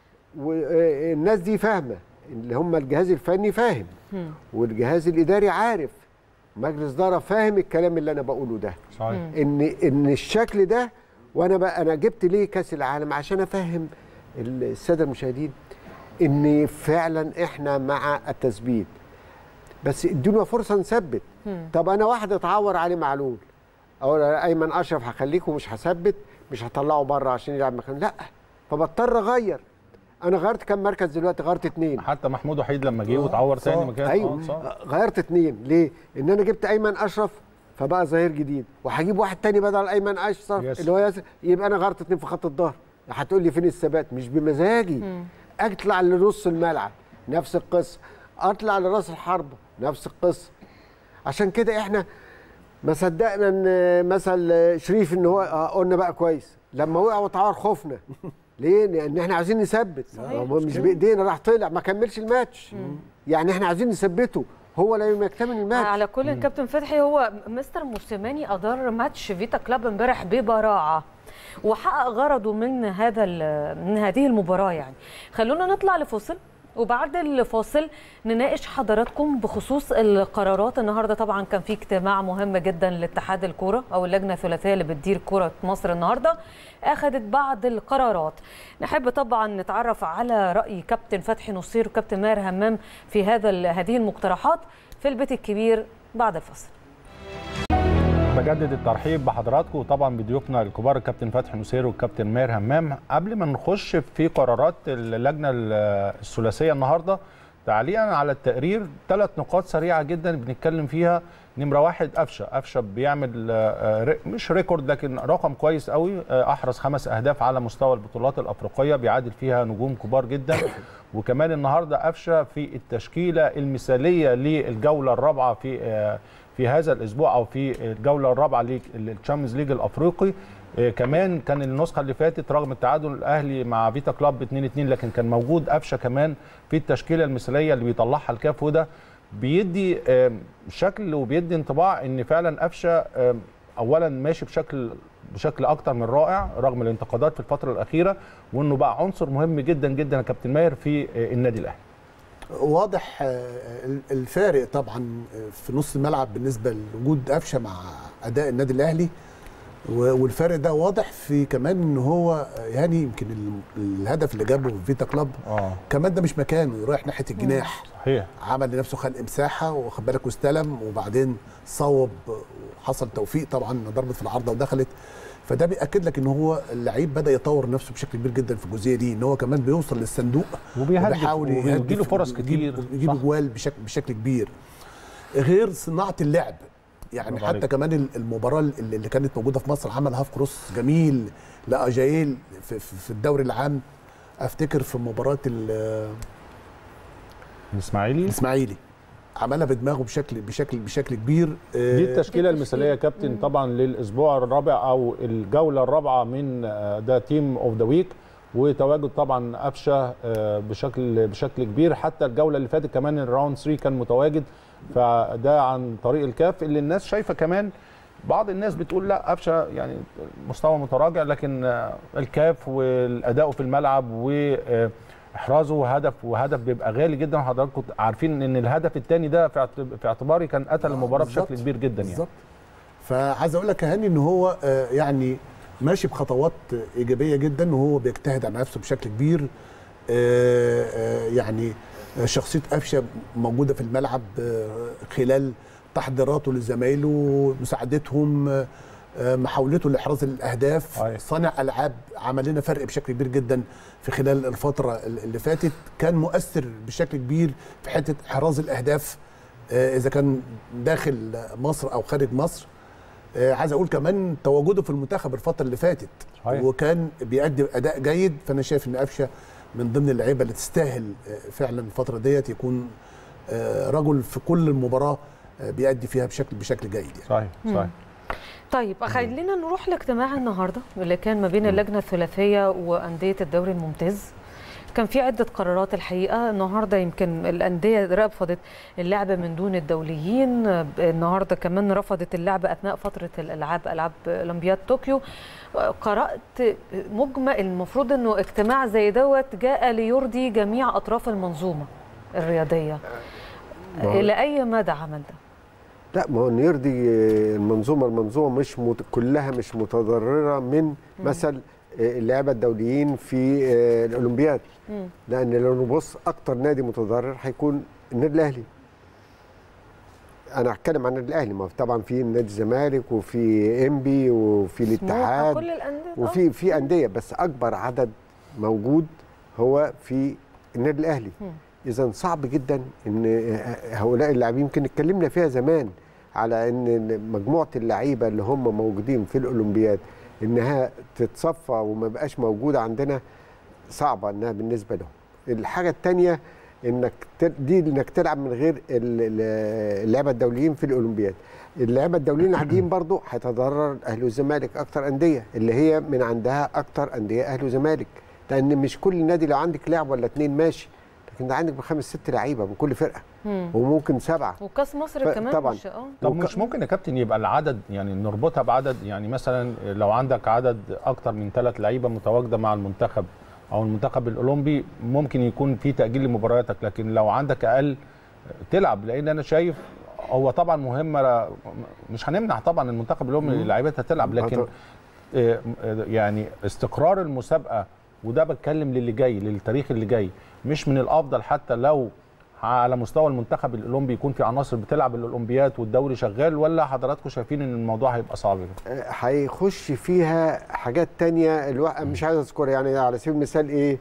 والناس دي فاهمه اللي هم الجهاز الفني فاهم والجهاز الاداري عارف مجلس اداره فاهم الكلام اللي انا بقوله ده صحيح ان ان الشكل ده وانا بقى انا جبت ليه كاس العالم عشان افهم الساده المشاهدين ان فعلا احنا مع التثبيت بس ادونا فرصه نثبت طب انا واحد اتعور علي معلول او ايمن اشرف هخليكم مش هثبت مش هطلعه بره عشان يلعب مكانه لا فبضطر اغير انا غيرت كام مركز دلوقتي غيرت اتنين حتى محمود وحيد لما جه واتعور تاني صار. مكان ايوه آه، صار. غيرت اتنين ليه؟ ان انا جبت ايمن اشرف فبقى ظهير جديد وهجيب واحد تاني بدل ايمن اشرف ياسر. اللي هو ياسر يبقى انا غيرت اتنين في خط الظهر هتقول لي فين الثبات مش بمزاجي اطلع لنص الملعب نفس القصه اطلع لراس الحربه نفس القصه عشان كده احنا ما صدقنا ان مثل شريف ان هو آه، قلنا بقى كويس لما وقع واتعور خفنا ليه؟ لان احنا عايزين نثبت هو مش بايدينا راح طلع ما كملش الماتش يعني احنا عايزين نثبته هو لا يكتمل الماتش على كل كابتن فتحي هو مستر موسيماني ادار ماتش فيتا كلاب امبارح ببراعه وحقق غرضه من هذا ال- من هذه المباراه يعني خلونا نطلع لفاصل وبعد الفاصل نناقش حضراتكم بخصوص القرارات النهارده طبعا كان في اجتماع مهم جدا لاتحاد الكوره او اللجنه الثلاثيه اللي بتدير كره مصر النهارده اخذت بعض القرارات نحب طبعا نتعرف على راي كابتن فتحي نصير وكابتن ماهر همام في هذا ال- هذه المقترحات في البيت الكبير بعد الفاصل بجدد الترحيب بحضراتكم وطبعا بضيوفنا الكبار الكابتن فتحي نصير والكابتن ماهر همام قبل ما نخش في قرارات اللجنه الثلاثيه النهارده تعليقا على التقرير ثلاث نقاط سريعه جدا بنتكلم فيها نمره واحد قفشه قفشه بيعمل آه، ري- مش ريكورد لكن رقم كويس قوي آه، احرز خمس اهداف على مستوى البطولات الافريقيه بيعادل فيها نجوم كبار جدا وكمان النهارده قفشه في التشكيله المثاليه للجوله الرابعه في آه، في هذا الاسبوع او في الجوله الرابعه للتشامبيونز ليج الافريقي آه، كمان كان النسخه اللي فاتت رغم التعادل الاهلي مع فيتا كلاب 2 2 لكن كان موجود قفشه كمان في التشكيله المثاليه اللي بيطلعها الكاف وده بيدي آم، شكل وبيدي انطباع ان فعلا قفشه آم، اولا ماشي بشكل بشكل اكتر من رائع رغم الانتقادات في الفتره الاخيره وانه بقى عنصر مهم جدا جدا يا كابتن ماهر في آه، النادي الاهلي واضح آه، الفارق طبعا في نص الملعب بالنسبه لوجود قفشه مع اداء النادي الاهلي و- والفرق ده واضح في كمان ان هو يعني يمكن ال- الهدف اللي جابه في فيتا كلاب اه كمان ده مش مكانه رايح ناحيه الجناح صحيح عمل لنفسه خلق مساحه واخد بالك واستلم وبعدين صوب وحصل توفيق طبعا ضربت في العارضه ودخلت فده بياكد لك ان هو اللعيب بدا يطور نفسه بشكل كبير جدا في الجزئيه دي ان هو كمان بيوصل للصندوق وبيهدف وبيحاول وبيجي له فرص ويجيب- كتير ويجيب صح. جوال بشكل بشكل كبير غير صناعه اللعب يعني برافو حتى عليك. كمان ال- المباراه اللي اللي كانت موجوده في مصر عمل هاف كروس جميل لاجايل في, في في الدوري العام افتكر في مباراه ال- الاسماعيلي الاسماعيلي عملها بدماغه بشكل بشكل بشكل كبير دي آه، التشكيله المثاليه يا كابتن طبعا للاسبوع الرابع او الجوله الرابعه من آه، ده تيم اوف ذا ويك وتواجد طبعا قفشه آه، بشكل بشكل كبير حتى الجوله اللي فاتت كمان الراوند 3 كان متواجد فده عن طريق الكاف اللي الناس شايفه كمان بعض الناس بتقول لا قفشه يعني مستوى متراجع لكن آه، الكاف والاداء في الملعب واحرازه هدف وهدف بيبقى غالي جدا وحضراتكم عارفين ان الهدف الثاني ده في اعت- في اعتباري كان قتل المباراه بالظبط. بشكل كبير جدا يعني بالظبط فعايز اقول لك يا هاني ان هو آه، يعني ماشي بخطوات ايجابيه جدا وهو بيجتهد على نفسه بشكل كبير آه، آه، يعني آه، شخصيه قفشه موجوده في الملعب آه، خلال تحضيراته لزمايله مساعدتهم آه، آه، محاولته لاحراز الاهداف أيوة. صانع العاب عمل لنا فرق بشكل كبير جدا في خلال الفتره اللي فاتت كان مؤثر بشكل كبير في حته احراز الاهداف آه، اذا كان داخل مصر او خارج مصر آه، عايز اقول كمان تواجده في المنتخب الفتره اللي فاتت صحيح. وكان بيقدم اداء جيد فانا شايف ان قفشه من ضمن اللعيبه اللي تستاهل آه، فعلا الفتره ديت يكون آه، رجل في كل مباراه آه، بيأدي فيها بشكل بشكل جيد يعني. صحيح صحيح طيب خلينا نروح لاجتماع النهارده اللي كان ما بين اللجنه الثلاثيه وانديه الدوري الممتاز كان في عده قرارات الحقيقه النهارده يمكن الانديه رفضت اللعب من دون الدوليين النهارده كمان رفضت اللعب اثناء فتره الالعاب العاب اولمبياد طوكيو قرات مجمل المفروض انه اجتماع زي دوت جاء ليرضي جميع اطراف المنظومه الرياضيه ما هو- الى اي مدى عمل ده لا ما هو إن يرضي المنظومه المنظومه مش مت... كلها مش متضرره من مثل اللعيبه الدوليين في آه، الاولمبياد مم. لان لو نبص اكتر نادي متضرر هيكون النادي الاهلي انا هتكلم عن النادي الاهلي ما هو طبعا في نادي الزمالك وفي انبي وفي سموحة، الاتحاد كل الانديه آه. وفي في انديه بس اكبر عدد موجود هو في النادي الاهلي مم. اذا صعب جدا ان هؤلاء اللاعبين يمكن اتكلمنا فيها زمان على ان مجموعه اللعيبه اللي هم موجودين في الاولمبياد انها تتصفى وما بقاش موجوده عندنا صعبه انها بالنسبه لهم الحاجه الثانيه انك ت- دي انك تلعب من غير ال- ال- اللعيبه الدوليين في الاولمبياد اللعيبه الدوليين العاديين برضو هيتضرر الاهلي والزمالك اكتر انديه اللي هي من عندها اكتر انديه اهلي وزمالك لان مش كل نادي لو عندك لاعب ولا اتنين ماشي لكن ده عندك بخمس ست لعيبه من كل فرقه مم. وممكن سبعه وكاس مصر ف- كمان طبعاً. مش اه طب وك- مش ممكن يا كابتن يبقى العدد يعني نربطها بعدد يعني مثلا لو عندك عدد اكتر من ثلاث لعيبه متواجده مع المنتخب او المنتخب الاولمبي ممكن يكون في تاجيل لمبارياتك لكن لو عندك اقل تلعب لان انا شايف هو طبعا مهمه مش هنمنع طبعا المنتخب الاولمبي لعيبتها تلعب لكن طبعاً. آه، آه، يعني استقرار المسابقه وده بتكلم للي جاي للتاريخ اللي جاي مش من الافضل حتى لو على مستوى المنتخب الاولمبي يكون في عناصر بتلعب الاولمبياد والدوري شغال ولا حضراتكم شايفين ان الموضوع هيبقى صعب كده؟ آه، هيخش فيها حاجات تانية الواحد مش عايز اذكرها يعني على سبيل المثال ايه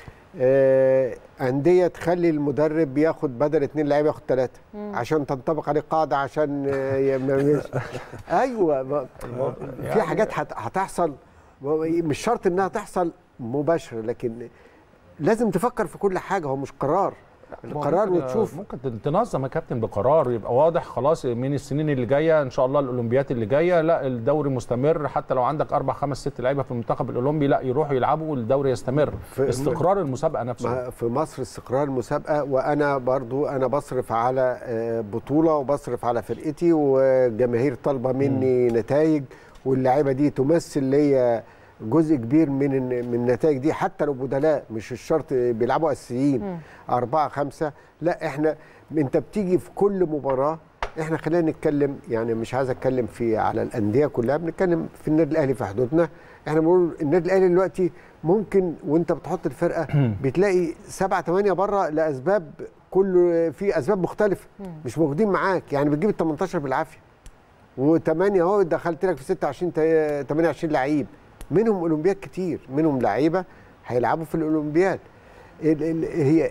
آه، أندية تخلي المدرب ياخد بدل اتنين لعيبة ياخد ثلاثة عشان تنطبق عليه قاعدة عشان آه، ي- ما- مش أيوة ما- في حاجات هت- هتحصل مش شرط إنها تحصل مباشرة لكن لازم تفكر في كل حاجة هو مش قرار القرار ممكن- وتشوف ممكن تنظم يا كابتن بقرار يبقى واضح خلاص من السنين اللي جايه ان شاء الله الاولمبيات اللي جايه لا الدوري مستمر حتى لو عندك اربع خمس ست لعيبه في المنتخب الاولمبي لا يروحوا يلعبوا والدوري يستمر في- استقرار المسابقه نفسه ما في مصر استقرار المسابقه وانا برضو انا بصرف على آه، بطوله وبصرف على فرقتي وجماهير طالبه مني نتائج واللعيبه دي تمثل ليا جزء كبير من من النتائج دي حتى لو بدلاء مش الشرط بيلعبوا اساسيين اربعه خمسه لا احنا انت بتيجي في كل مباراه احنا خلينا نتكلم يعني مش عايز اتكلم في على الانديه كلها بنتكلم في النادي الاهلي في حدودنا احنا بنقول النادي الاهلي دلوقتي ممكن وانت بتحط الفرقه بتلاقي سبعه ثمانيه بره لاسباب كل في اسباب مختلفه مش موجودين معاك يعني بتجيب ال 18 بالعافيه وثمانيه اهو دخلت لك في 26 تا- 28 لعيب منهم اولمبياد كتير منهم لعيبه هيلعبوا في الاولمبياد ال- ال- هي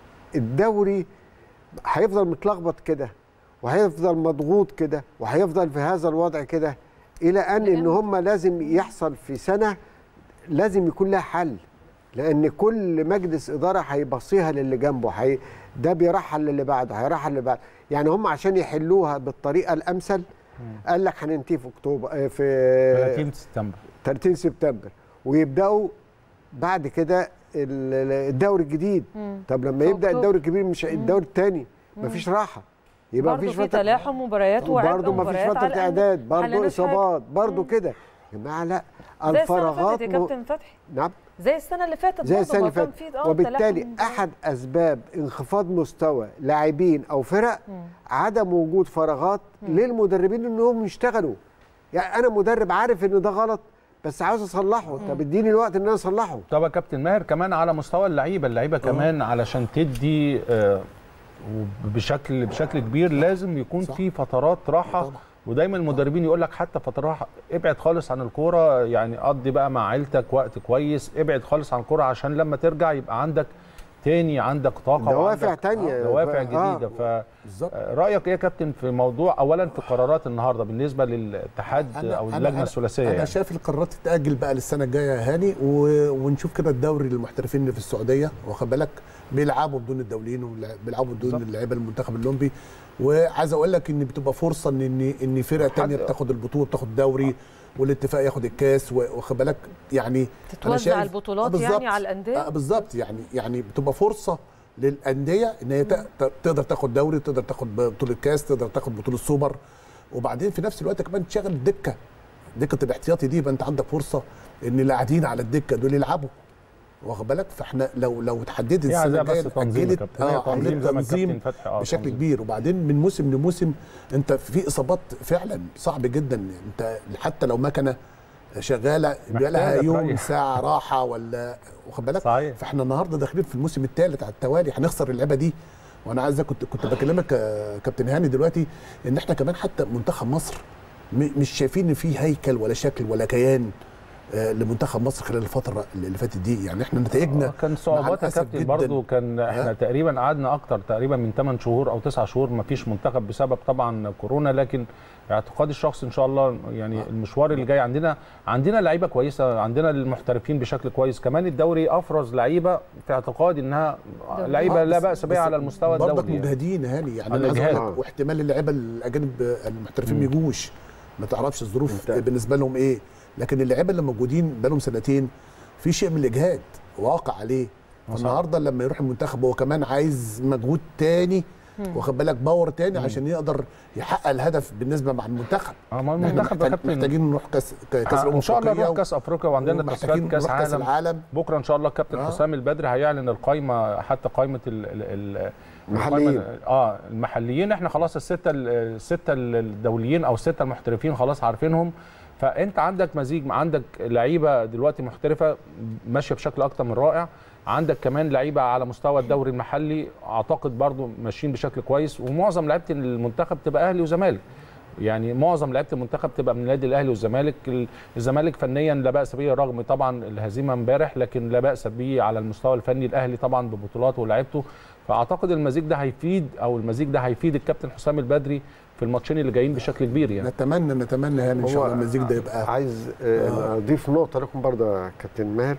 الدوري هيفضل متلخبط كده وهيفضل مضغوط كده وهيفضل في هذا الوضع كده الى ان ان هم لازم يحصل في سنه لازم يكون لها حل لان كل مجلس اداره هيبصيها للي جنبه هي ده بيرحل للي بعده هيرحل للي بعده يعني هم عشان يحلوها بالطريقه الامثل قال لك هننتهي في اكتوبر آه، في 30 سبتمبر 30 سبتمبر ويبداوا بعد كده ال- ال- الدوري الجديد مم. طب لما في يبدا أكتوبر. الدوري الكبير مش الدوري الثاني مفيش راحه يبقى برضه مفيش في فتره تلاحم مباريات وعبء برضه مفيش مباريات فتره على الأندية. اعداد برضه حلناش اصابات حاجة. برضه مم. كده يا جماعه لا زي السنه اللي الفراغات فاتت يا م- كابتن فتحي نعم زي السنه اللي فاتت زي برضه السنه ما اللي كان فاتت في آه وبالتالي تلاحم. احد اسباب انخفاض مستوى لاعبين او فرق عدم وجود فراغات للمدربين انهم يشتغلوا يعني انا مدرب عارف ان ده غلط بس عاوز اصلحه طب اديني الوقت ان انا اصلحه طب يا كابتن ماهر كمان على مستوى اللعيبه اللعيبه كمان علشان تدي آه، بشكل بشكل كبير لازم يكون صح. في فترات راحه طبعا. ودايما المدربين يقول لك حتى فتره راحه ابعد خالص عن الكوره يعني قضي بقى مع عيلتك وقت كويس ابعد خالص عن الكوره عشان لما ترجع يبقى عندك تاني عندك طاقه دوافع وعندك تانية. دوافع آه. جديده ف بالظبط رايك ايه يا كابتن في موضوع اولا في قرارات النهارده بالنسبه للاتحاد او اللجنه الثلاثيه انا يعني. شايف القرارات تتاجل بقى للسنه الجايه يا هاني و... ونشوف كده الدوري للمحترفين اللي في السعوديه واخد بالك بيلعبوا بدون الدوليين وبيلعبوا بدون بالظبط. اللعيبه المنتخب الاولمبي وعايز اقول لك ان بتبقى فرصه ان ان ان فرقه ثانيه بتاخد البطوله بتاخد الدوري والاتفاق ياخد الكاس واخد بالك يعني أنا تتوزع شايف- البطولات آه بالظبط. يعني على الأندية؟ آه بالظبط يعني يعني بتبقى فرصه للانديه ان هي ت- ت- تقدر تاخد دوري تقدر تاخد بطوله كاس تقدر تاخد بطوله سوبر وبعدين في نفس الوقت كمان تشغل الدكه دكه الاحتياطي دي يبقى انت عندك فرصه ان اللي قاعدين على الدكه دول يلعبوا واخد بالك فاحنا لو لو اتحددت هي السنه عايزة الجايه بس تنظيم يا اتاجلت كابتن. هي اه تنظيم عمليه زي ما تنظيم الكابتن فتحي آه، بشكل تنظيم. كبير وبعدين من موسم لموسم انت في اصابات فعلا صعب جدا انت حتى لو مكنه شغاله بيبقى لها محتاجة يوم تريح. ساعه راحه ولا واخد بالك صحيح. فاحنا النهارده داخلين في الموسم الثالث على التوالي هنخسر اللعبه دي وانا عايز كنت كنت بكلمك يا كابتن هاني دلوقتي ان احنا كمان حتى منتخب مصر م- مش شايفين ان في هيكل ولا شكل ولا كيان آه، لمنتخب مصر خلال الفتره اللي فاتت دي يعني احنا نتائجنا آه، كان مع صعوبات يا الأسف كابتن جداً. برضو كان احنا ها؟ تقريبا قعدنا اكتر تقريبا من 8 شهور او 9 شهور ما فيش منتخب بسبب طبعا كورونا لكن اعتقادي الشخصي ان شاء الله يعني المشوار اللي جاي عندنا عندنا لعيبه كويسه عندنا المحترفين بشكل كويس كمان الدوري افرز لعيبه في اعتقادي انها لعيبه آه، لا بس- باس بها بس على المستوى برضك الدولي يعني. مجهدين يا هاني يعني على انا عايز اقول الإجهاد. لك واحتمال اللعيبه الاجانب المحترفين ما يجوش ما تعرفش الظروف انت- بالنسبه لهم ايه لكن اللعيبه اللي موجودين بقالهم سنتين في شيء من الاجهاد واقع عليه صح. فالنهارده لما يروح المنتخب هو كمان عايز مجهود تاني واخد بالك باور تاني عشان يقدر يحقق الهدف بالنسبه مع المنتخب اه ما احنا المنتخب يا محتاج- كابتن محتاجين نروح كاس كاس آه، الامم ان شاء الله الأفريقية نروح كاس افريقيا وعندنا تصفيات ومحتاجين كاس نروح كاس عالم العالم بكره ان شاء الله الكابتن آه. حسام البدري هيعلن القائمه حتى قائمه ال ال ال المحليين. القايمة- اه المحليين احنا خلاص السته ال- السته الدوليين او السته المحترفين خلاص عارفينهم فانت عندك مزيج عندك لعيبه دلوقتي محترفه ماشيه بشكل اكتر من رائع عندك كمان لعيبه على مستوى الدوري المحلي اعتقد برضو ماشيين بشكل كويس ومعظم لعيبه المنتخب تبقى اهلي وزمالك يعني معظم لعيبه المنتخب تبقى من النادي الاهلي والزمالك ال- الزمالك فنيا لا باس به رغم طبعا الهزيمه امبارح لكن لا باس به على المستوى الفني الاهلي طبعا ببطولاته ولاعيبته فاعتقد المزيج ده هيفيد او المزيج ده هيفيد الكابتن حسام البدري في الماتشين اللي جايين بشكل كبير يعني نتمنى نتمنى يعني ان شاء الله المزيج ده يبقى عايز آه، اضيف نقطه لكم برضه يا كابتن ماهر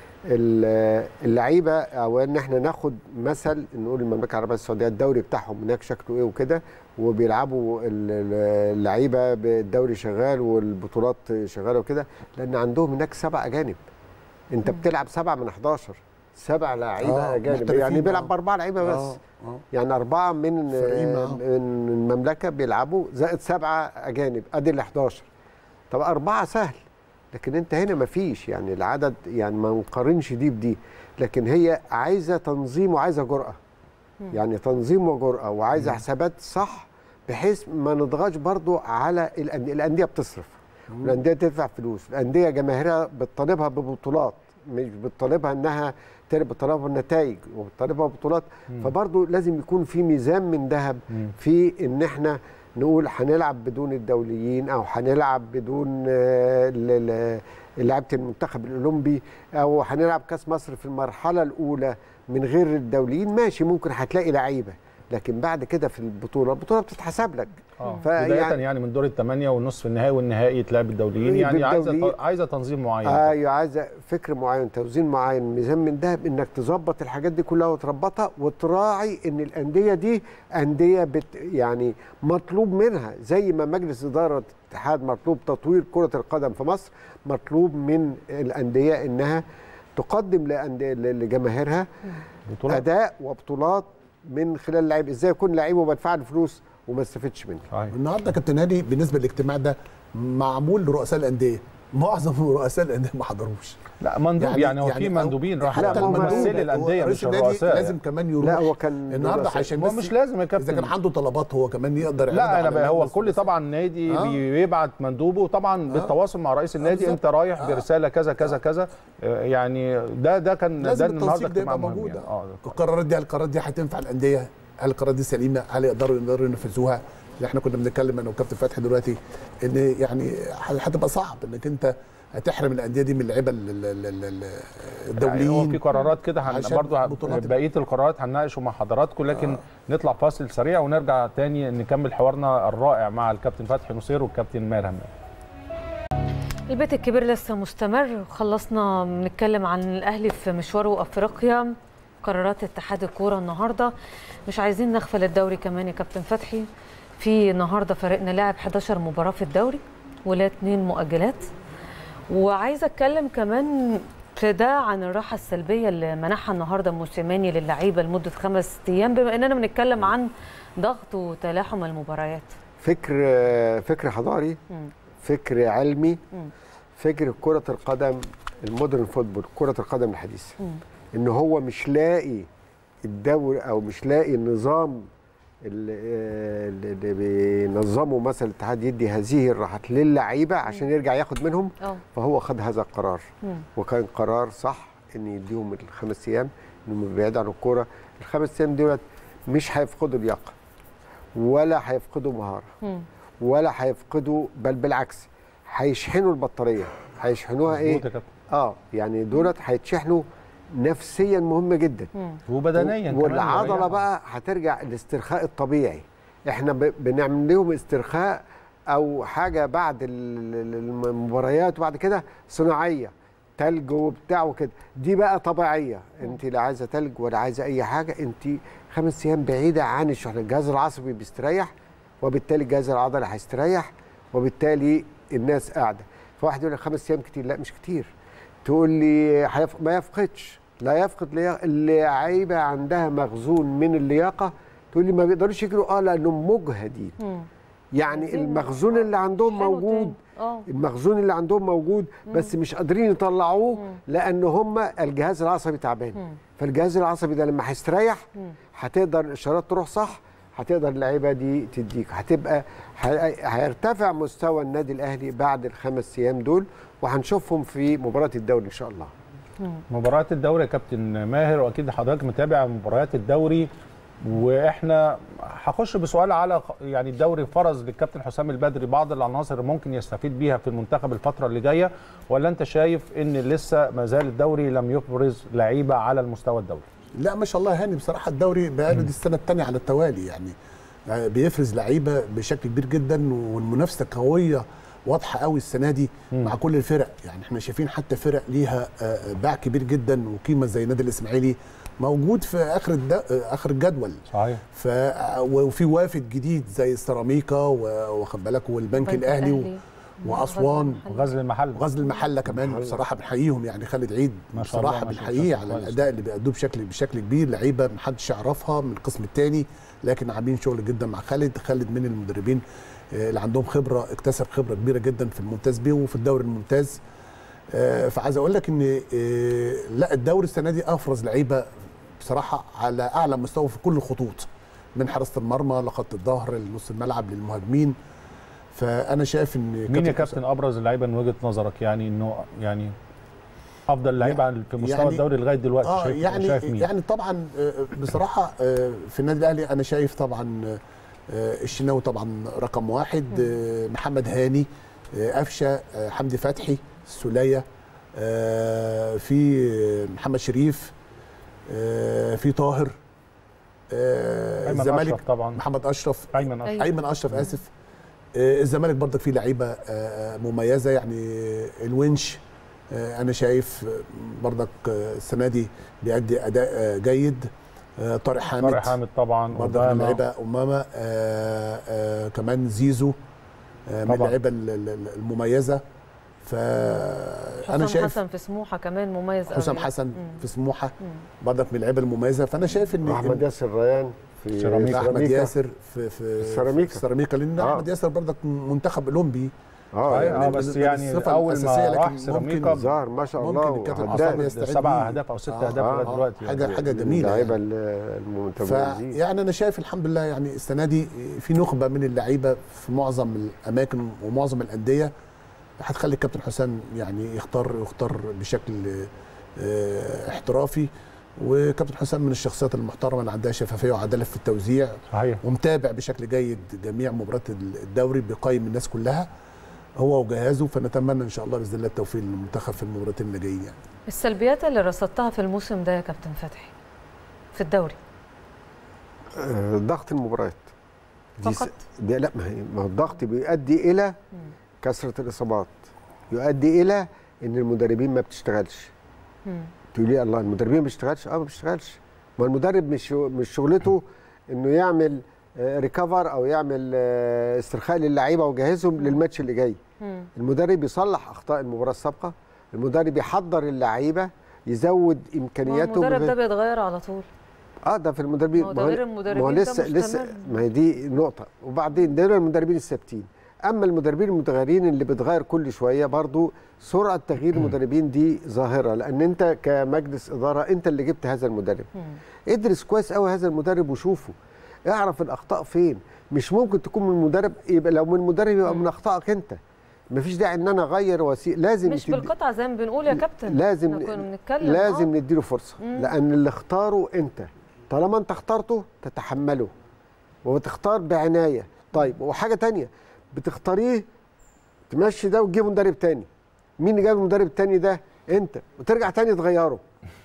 ال- اللعيبه او ان احنا ناخد مثل نقول المملكه العربيه السعوديه الدوري بتاعهم هناك شكله ايه وكده وبيلعبوا ال- ال- اللعيبه بالدوري شغال والبطولات شغاله وكده لان عندهم هناك سبع اجانب انت بتلعب سبعه من 11 سبع لعيبه آه، اجانب محترفين، يعني بيلعب آه. باربعه لعيبه بس آه، آه. يعني أربعة من فريقين معاهم. من المملكة بيلعبوا زائد سبعة أجانب أدي ال 11 طب أربعة سهل لكن أنت هنا مفيش يعني العدد يعني ما نقارنش دي بدي لكن هي عايزة تنظيم وعايزة جرأة يعني تنظيم وجرأة وعايزة حسابات صح بحيث ما نضغطش برضو على الأندية الأندية بتصرف الأندية تدفع فلوس الأندية جماهيرها بتطالبها ببطولات مش بتطالبها انها تل- بتطالبها بنتائج وبتطالبها ببطولات فبرضو لازم يكون في ميزان من ذهب في ان احنا نقول هنلعب بدون الدوليين او هنلعب بدون آه، ال- ال- لعيبه المنتخب الاولمبي او هنلعب كاس مصر في المرحله الاولى من غير الدوليين ماشي ممكن هتلاقي لعيبه لكن بعد كده في البطوله البطوله بتتحسب لك اه فيعني- بدايه يعني من دور الثمانيه والنصف النهائي والنهائي يتلعب الدوليين يعني عايزه بالدوليين. عايزه تنظيم معين ايوه عايزه فكر معين توزيع معين ميزان من ذهب انك تظبط الحاجات دي كلها وتربطها وتراعي ان الانديه دي انديه بت يعني مطلوب منها زي ما مجلس اداره الاتحاد مطلوب تطوير كره القدم في مصر مطلوب من الانديه انها تقدم لأندية لجماهيرها بطولات اداء وبطولات من خلال اللعيب ازاي يكون لعيب وبدفع له فلوس وما استفدش منها صحيح النهارده كابتن هادي بالنسبه للاجتماع ده معمول لرؤساء الانديه معظم رؤساء الانديه ما حضروش لا مندوب يعني, يعني هو في مندوبين راح حتى المندوب. ممثلي الانديه رئيس مش النادي الرؤساء لازم يعني. كمان يروح لا هو كان النهارده رؤساء. عشان هو بس مش لازم يا اذا كان كابتن عنده طلبات هو كمان يقدر يعرضها لا انا على بقى هو الناس كل بس. طبعا نادي آه. بيبعت مندوبه طبعا بالتواصل مع رئيس النادي بالظبط. انت رايح آه. برساله كذا كذا كذا آه، يعني ده ده كان ده لازم النهارده التنسيق ده اجتماع يبقى مهم موجود يعني. اه القرارات دي هل القرارات دي هتنفع الانديه هل القرارات دي سليمه هل يقدروا يقدروا ينفذوها اللي احنا كنا بنتكلم انا وكابتن فتحي دلوقتي ان يعني هتبقى صعب انك انت هتحرم الانديه دي من اللعيبه ال- ال- ال- ال- ال- يعني هو في الدوليين قرارات كده هن عشان برضه بطولات بقيه القرارات هنناقشه مع حضراتكم لكن آه. نطلع فاصل سريع ونرجع تاني نكمل حوارنا الرائع مع الكابتن فتحي نصير والكابتن ماهر همام البيت الكبير لسه مستمر خلصنا بنتكلم عن الاهلي في مشواره افريقيا قرارات اتحاد الكوره النهارده مش عايزين نغفل الدوري كمان يا كابتن فتحي في النهارده فريقنا لعب 11 مباراه في الدوري ولا اتنين مؤجلات وعايزه اتكلم كمان في ده عن الراحه السلبيه اللي منحها النهارده موسيماني للعيبه لمده خمس ايام بما اننا بنتكلم عن ضغط وتلاحم المباريات فكر فكر حضاري مم. فكر علمي مم. فكر كرة القدم المودرن فوتبول كرة القدم الحديثة مم. ان هو مش لاقي الدوري او مش لاقي النظام اللي, اللي بينظمه مثلا الاتحاد يدي هذه الراحات للعيبه عشان يرجع ياخد منهم اه فهو خد هذا القرار مم. وكان قرار صح ان يديهم الخمس ايام انهم بعيد عن الكوره الخمس ايام دولت مش هيفقدوا لياقه ولا هيفقدوا مهاره مم. ولا هيفقدوا بل بالعكس هيشحنوا البطاريه هيشحنوها ايه مظبوط يا كابتن. اه يعني دولت هيتشحنوا نفسيا مهمه جدا مم. وبدنيا كمان والعضله يريح. بقى هترجع الاسترخاء الطبيعي احنا ب- بنعمل لهم استرخاء او حاجه بعد ال- ال- المباريات وبعد كده صناعيه تلج وبتاع وكده دي بقى طبيعيه انت لا عايزه تلج ولا عايزه اي حاجه انت خمس ايام بعيده عن الشحن الجهاز العصبي بيستريح وبالتالي الجهاز العضلي هيستريح وبالتالي الناس قاعده فواحد يقول لك خمس ايام كتير لا مش كتير تقول لي هيف... ما يفقدش لا يفقد لياقة اللعيبه عندها مخزون من اللياقه تقول لي ما بيقدروش يجروا اه لانهم مجهدين مم. يعني عايزين المخزون اللي عندهم يشحنوا موجود تاني. اه المخزون اللي عندهم موجود بس مش قادرين يطلعوه لان هم الجهاز العصبي تعبان مم. فالجهاز العصبي ده لما هيستريح مم. هتقدر الاشارات تروح صح هتقدر اللعيبه دي تديك هتبقى ه- هيرتفع مستوى النادي الاهلي بعد الخمس ايام دول وهنشوفهم في مباراه الدوري ان شاء الله مباريات الدوري يا كابتن ماهر واكيد حضرتك متابع مباريات الدوري واحنا هخش بسؤال على يعني الدوري فرض للكابتن حسام البدري بعض العناصر اللي ممكن يستفيد بيها في المنتخب الفتره اللي جايه ولا انت شايف ان لسه ما زال الدوري لم يبرز لعيبه على المستوى الدولي لا ما شاء الله هاني بصراحه الدوري بقاله دي السنه الثانيه على التوالي يعني آه، بيفرز لعيبه بشكل كبير جدا والمنافسه قويه واضحه قوي السنه دي مع كل الفرق يعني احنا شايفين حتى فرق ليها آه، باع كبير جدا وقيمه زي النادي الاسماعيلي موجود في اخر الد... آه، اخر الجدول صحيح ف وفي وافد جديد زي السيراميكا و- واخد بالك والبنك البنك الاهلي و... الأهلي. واسوان غزل المحل وغزل المحله كمان بصراحه بنحييهم يعني خالد عيد ما شاء الله، بصراحه ما شاء الله، بنحييه شكله على كويس. الاداء اللي بيأدوه بشكل بشكل كبير لعيبه ما حدش يعرفها من القسم الثاني لكن عاملين شغل جدا مع خالد خالد من المدربين آه، اللي عندهم خبره اكتسب خبره كبيره جدا في الممتاز بيه وفي الدوري الممتاز آه، فعايز اقول لك ان آه، لا الدوري السنه دي افرز لعيبه بصراحه على اعلى مستوى في كل الخطوط من حراسه المرمى لخط الظهر لنص الملعب للمهاجمين فانا شايف ان مين يا كابتن ابرز اللعيبه من وجهه نظرك يعني انه يعني افضل لعيبه في مستوى يعني- الدوري لغايه دلوقتي اه شايف يعني شايف مين يعني طبعا آه، بصراحه آه، في النادي الاهلي انا شايف طبعا آه، الشناوي طبعا رقم واحد آه، محمد هاني آه، قفشه آه، حمدي فتحي السوليه آه، في آه، محمد شريف آه، في طاهر آه، ايمن الزمالك اشرف طبعا محمد اشرف ايمن اشرف أيوة. ايمن اشرف اسف آه، الزمالك برضك فيه لعيبه آه، مميزه يعني الونش آه، انا شايف آه، برضك آه، السنه دي بيأدي اداء آه، جيد آه، طارق حامد طارق حامد طبعا برضك من أوباما. اللعيبه امامه آه، آه، كمان زيزو آه، من طبعاً. اللعيبه ال- ال- المميزه فانا حسام شايف حسن في سموحه كمان مميز حسام قوي. حسن مم. في سموحه مم. برضك من اللعيبه المميزه فانا شايف ان واحمد ياسر ريان في سيراميكا. احمد سيراميكا. ياسر في في السيراميكا. في السيراميكا لان آه. احمد ياسر برضك منتخب اولمبي اه آه، يعني آه، بس من- يعني الصفة اول الأساسية، ما لكن راح ممكن سيراميكا ظهر ما شاء ممكن الله الكابتن وعداء. حسام اعتقد يستعد سبع بيه. اهداف او ست آه، اهداف آه، لغايه آه. دلوقتي حاجة- يعني. حاجة جميلة اللعيبه يعني. المتميزين فيعني انا شايف الحمد لله يعني السنه دي في نخبه من اللعيبه في معظم الاماكن ومعظم الانديه هتخلي الكابتن حسام يعني يختار يختار بشكل آه، احترافي وكابتن حسام من الشخصيات المحترمه اللي عندها شفافيه وعداله في التوزيع صحيح ومتابع بشكل جيد جميع مباريات الدوري بيقيم الناس كلها هو وجهازه فنتمنى ان شاء الله باذن الله التوفيق للمنتخب في المباراتين اللي جايين يعني السلبيات اللي رصدتها في الموسم ده يا كابتن فتحي في الدوري آه، ضغط المباريات دي س- فقط دي لا ما هي ما هو الضغط بيؤدي الى كثره الاصابات يؤدي الى ان المدربين ما بتشتغلش مم. تقولي لي الله المدربين ما بيشتغلش اه ما بيشتغلش ما المدرب مش مش شغلته انه يعمل ريكفر او يعمل آه، استرخاء للعيبه ويجهزهم للماتش اللي جاي مم. المدرب يصلح اخطاء المباراه السابقه المدرب يحضر اللعيبه يزود ما هو امكانياته المدرب بف- ده بيتغير على طول اه ده في المدربين ما هو ده هو- غير المدربين ما هو ده لسه مستمر. لسه ما هي دي نقطه وبعدين دول المدربين الثابتين اما المدربين المتغيرين اللي بتغير كل شويه برضو سرعه تغيير المدربين دي ظاهره لان انت كمجلس اداره انت اللي جبت هذا المدرب مم. ادرس كويس قوي هذا المدرب وشوفه اعرف الاخطاء فين مش ممكن تكون من المدرب يبقى لو من المدرب يبقى من اخطائك انت مفيش داعي ان انا اغير وسيله لازم مش تدي- بالقطعه زي ما بنقول يا كابتن لازم احنا كنا بنتكلم لازم آه. نديله فرصه مم. لان اللي اختاره انت طالما انت اخترته تتحمله وتختار بعنايه طيب وحاجه تانية بتختاريه تمشي ده وتجيب مدرب تاني مين اللي جاب المدرب التاني ده انت وترجع تاني تغيره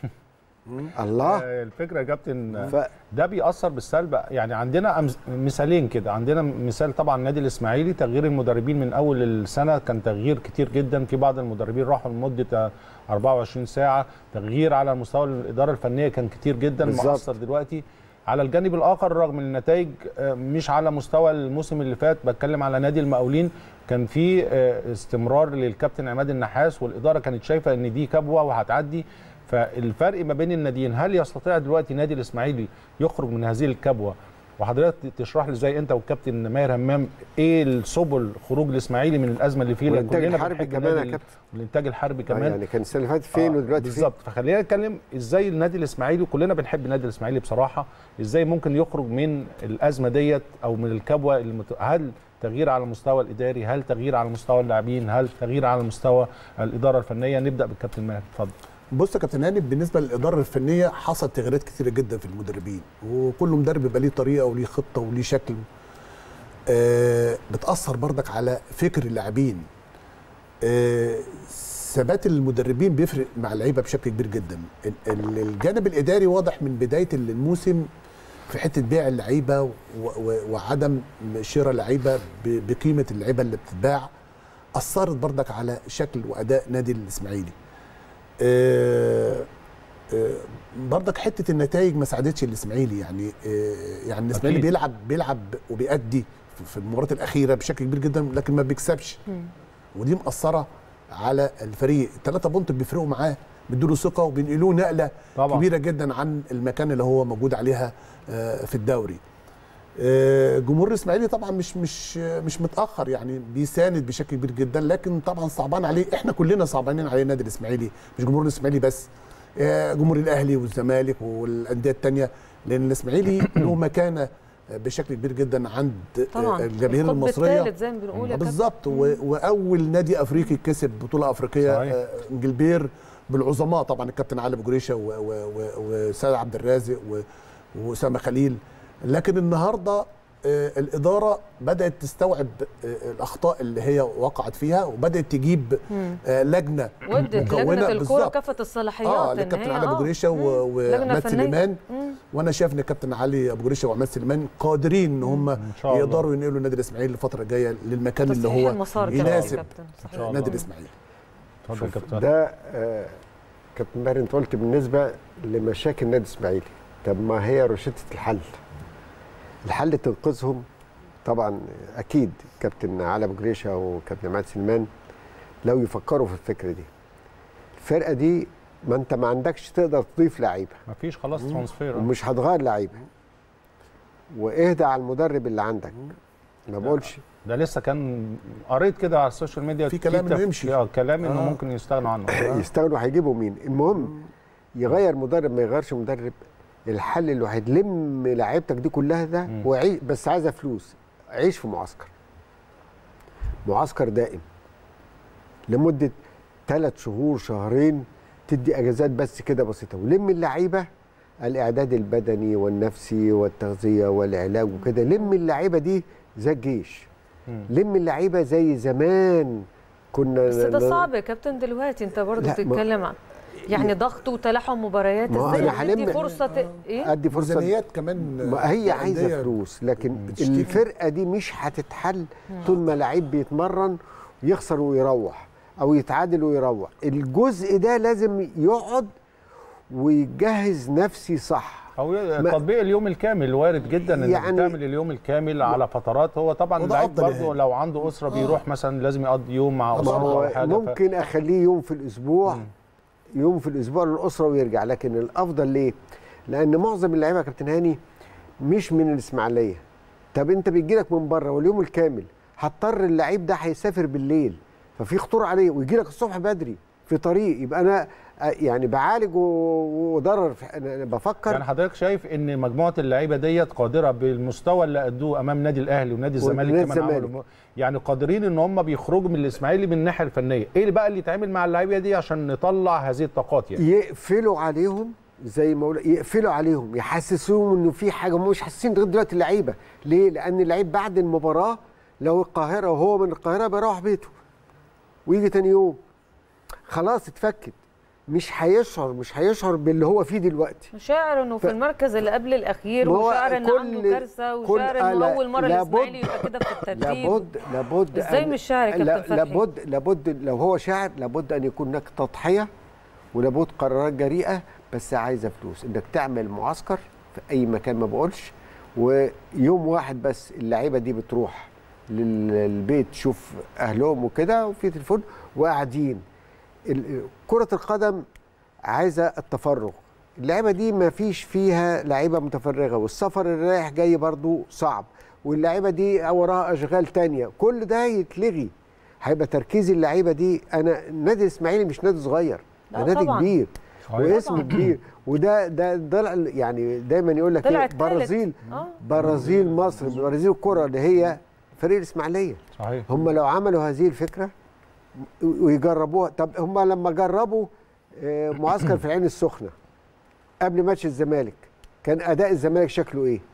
الله آه، الفكره يا كابتن ف... ده بيأثر بالسلب يعني عندنا أمز- مثالين كده عندنا مثال طبعا النادي الاسماعيلي تغيير المدربين من اول السنه كان تغيير كتير جدا في بعض المدربين راحوا لمده 24 ساعه تغيير على مستوى الاداره الفنيه كان كتير جدا بالظبط. مؤثر دلوقتي على الجانب الاخر رغم ان النتائج آه، مش على مستوى الموسم اللي فات بتكلم على نادي المقاولين كان في آه، استمرار للكابتن عماد النحاس والاداره كانت شايفه ان دي كبوه وهتعدي فالفرق ما بين الناديين هل يستطيع دلوقتي نادي الاسماعيلي يخرج من هذه الكبوه وحضرتك تشرح لي ازاي انت والكابتن ماهر همام ايه السبل خروج الاسماعيلي من الازمه اللي فيه لأن والانتاج كلنا الحربي بنحب كمان نادي يا ال- كابتن والانتاج الحربي آه كمان يعني كان السنه اللي فاتت فين آه، ودلوقتي فين بالظبط فخلينا نتكلم ازاي النادي الاسماعيلي كلنا بنحب النادي الاسماعيلي بصراحه ازاي ممكن يخرج من الازمه ديت او من الكبوه المت... هل تغيير على المستوى الاداري هل تغيير على مستوى اللاعبين هل تغيير على مستوى الاداره الفنيه نبدا بالكابتن ماهر اتفضل بص يا كابتن هاني بالنسبه للاداره الفنيه حصل تغييرات كتيره جدا في المدربين وكل مدرب بيبقى ليه طريقه وليه خطه وليه شكل آه بتاثر برضك على فكر اللاعبين آه ثبات المدربين بيفرق مع اللعيبه بشكل كبير جدا ال- ال- الجانب الاداري واضح من بدايه الموسم في حته بيع اللعيبه و- و- وعدم شراء اللعيبه ب- بقيمه اللعيبه اللي بتتباع اثرت برضك على شكل واداء نادي الاسماعيلي آه، آه، برضك حته النتائج ما ساعدتش الاسماعيلي يعني آه، يعني الاسماعيلي أكيد. بيلعب بيلعب وبيأدي في- في المباريات الاخيره بشكل كبير جدا لكن ما بيكسبش مم. ودي مأثره على الفريق الثلاثه بونت بيفرقوا معاه بيدوا ثقه وبينقلوه نقله طبعا. كبيره جدا عن المكان اللي هو موجود عليها آه، في الدوري آه، جمهور الاسماعيلي طبعا مش مش مش متاخر يعني بيساند بشكل كبير جدا لكن طبعا صعبان عليه احنا كلنا صعبانين عليه النادي الاسماعيلي مش جمهور الاسماعيلي بس آه، جمهور الاهلي والزمالك والانديه الثانيه لان الاسماعيلي له مكانه بشكل كبير جدا عند طبعا آه، الجماهير القطب المصريه الثالث زي ما بنقول يا كابتن بالظبط و- واول نادي افريقي كسب بطوله افريقيه صحيح. آه، جلبير بالعظماء طبعا الكابتن علي ابو جريشه و- و- و- وسيد عبد الرازق و- واسامه خليل لكن النهارده آه، الاداره بدات تستوعب آه، الاخطاء اللي هي وقعت فيها وبدات تجيب مم. آه، لجنه ودت مكونة لجنه الكوره بالظبط. كافه الصلاحيات اه إن للكابتن هي- علي ابو آه. جريشه مم. و- لجنة وعماد فنية. سليمان مم. وانا شايف ان الكابتن علي ابو جريشه وعماد سليمان قادرين ان هم شاء الله. يقدروا ينقلوا النادي الاسماعيلي الفتره الجايه للمكان اللي تصحيح هو المسار كده يا يناسب كابتن صحيح. شاء الله. نادي الاسماعيلي اتفضل يا شوف كابتن ده آه، كابتن ماهر انت قلت بالنسبه لمشاكل النادي الاسماعيلي طب ما هي روشته الحل الحل تنقذهم طبعا اكيد كابتن علي ابو جريشه وكابتن عماد سليمان لو يفكروا في الفكره دي الفرقه دي ما انت ما عندكش تقدر تضيف لعيبه مفيش خلاص ترانسفير ومش هتغير لعيبه واهدى على المدرب اللي عندك ما بقولش ده لسه كان قريت كده على السوشيال ميديا في كلام إنه تف- يمشي. اه كلام انه آه. ممكن يستغنوا عنه يستغنوا هيجيبوا مين المهم يغير مدرب ما يغيرش مدرب الحل الوحيد لم لعيبتك دي كلها ده مم. وعيش بس عايزه فلوس عيش في معسكر معسكر دائم لمده ثلاث شهور شهرين تدي اجازات بس كده بسيطه ولم اللعيبه الاعداد البدني والنفسي والتغذيه والعلاج وكده لم اللعيبه دي زي الجيش مم. لم اللعيبه زي زمان كنا بس ده ن- صعب يا كابتن دلوقتي انت برضه لا، ما- بتتكلم عن يعني ضغط وتلاحم مباريات ما هو ازاي أنا هلم- ندي فرصه ت... ايه ادي فرصه ميزانيات كمان ما هي عايزه الأندية فلوس لكن بتشتكي. الفرقه دي مش هتتحل طول ما لعيب بيتمرن يخسر ويروح او يتعادل ويروح الجزء ده لازم يقعد ويجهز نفسي صح او ما- تطبيق اليوم الكامل وارد جدا انك يعني- تعمل اليوم الكامل على فترات هو طبعا وده اللعيب أفضل برضه يعني. لو عنده اسره بيروح مثلا لازم يقضي يوم مع ما اسرته هو او حاجه ف- ممكن اخليه يوم في الاسبوع يوم في الاسبوع للاسره ويرجع لكن الافضل ليه لان معظم اللعيبه يا كابتن هاني مش من الاسماعيليه طب انت بيجي لك من بره واليوم الكامل هضطر اللعيب ده هيسافر بالليل ففي خطوره عليه ويجي لك الصبح بدري في طريق يبقى انا آه، يعني بعالج و- وضرر في- انا بفكر يعني حضرتك شايف ان مجموعه اللعيبه ديت قادره بالمستوى اللي ادوه امام نادي الاهلي ونادي الزمالك ونادي كمان الزمالك. عملوا يعني قادرين ان هم بيخرجوا من الاسماعيلي من الناحيه الفنيه ايه اللي بقى اللي يتعمل مع اللعيبه دي عشان نطلع هذه الطاقات يعني يقفلوا عليهم زي ما أقول- يقفلوا عليهم يحسسوهم انه في حاجه هم مش حاسين لغايه دلوقتي اللعيبه ليه؟ لان اللعيب بعد المباراه لو القاهره وهو من القاهره بيروح بيته ويجي تاني يوم خلاص اتفكت مش هيشعر مش هيشعر باللي هو فيه دلوقتي وشاعر انه في ف- المركز اللي قبل الاخير ما هو وشاعر ان كل- عنده كارثه كل- وشاعر آه، انه لا- اول مره لابد- الاسماعيلي يبقى كده في الترتيب لابد لابد إزاي أن- مش شاعر يا لا- كابتن فتحي؟ لابد لابد لو هو شاعر لابد ان يكون هناك تضحيه ولابد قرارات جريئه بس عايزه فلوس انك تعمل معسكر في اي مكان ما بقولش ويوم واحد بس اللعيبه دي بتروح للبيت تشوف اهلهم وكده وفي تليفون وقاعدين ال- كره القدم عايزه التفرغ اللعيبه دي ما فيش فيها لعيبه متفرغه والسفر اللي رايح جاي برضو صعب واللعيبه دي وراها اشغال تانية كل ده يتلغي هيبقى تركيز اللعيبه دي انا النادي الاسماعيلي مش نادي صغير لا ده نادي طبعاً. كبير صحيح. واسم طبعاً. كبير وده ده ده يعني دايما يقول لك طلع ايه التالت. برازيل اه برازيل مصر برازيل الكره اللي هي فريق الاسماعيليه صحيح هم لو عملوا هذه الفكره ويجربوها طب هم لما جربوا آه، معسكر في العين السخنه قبل ماتش الزمالك كان اداء الزمالك شكله ايه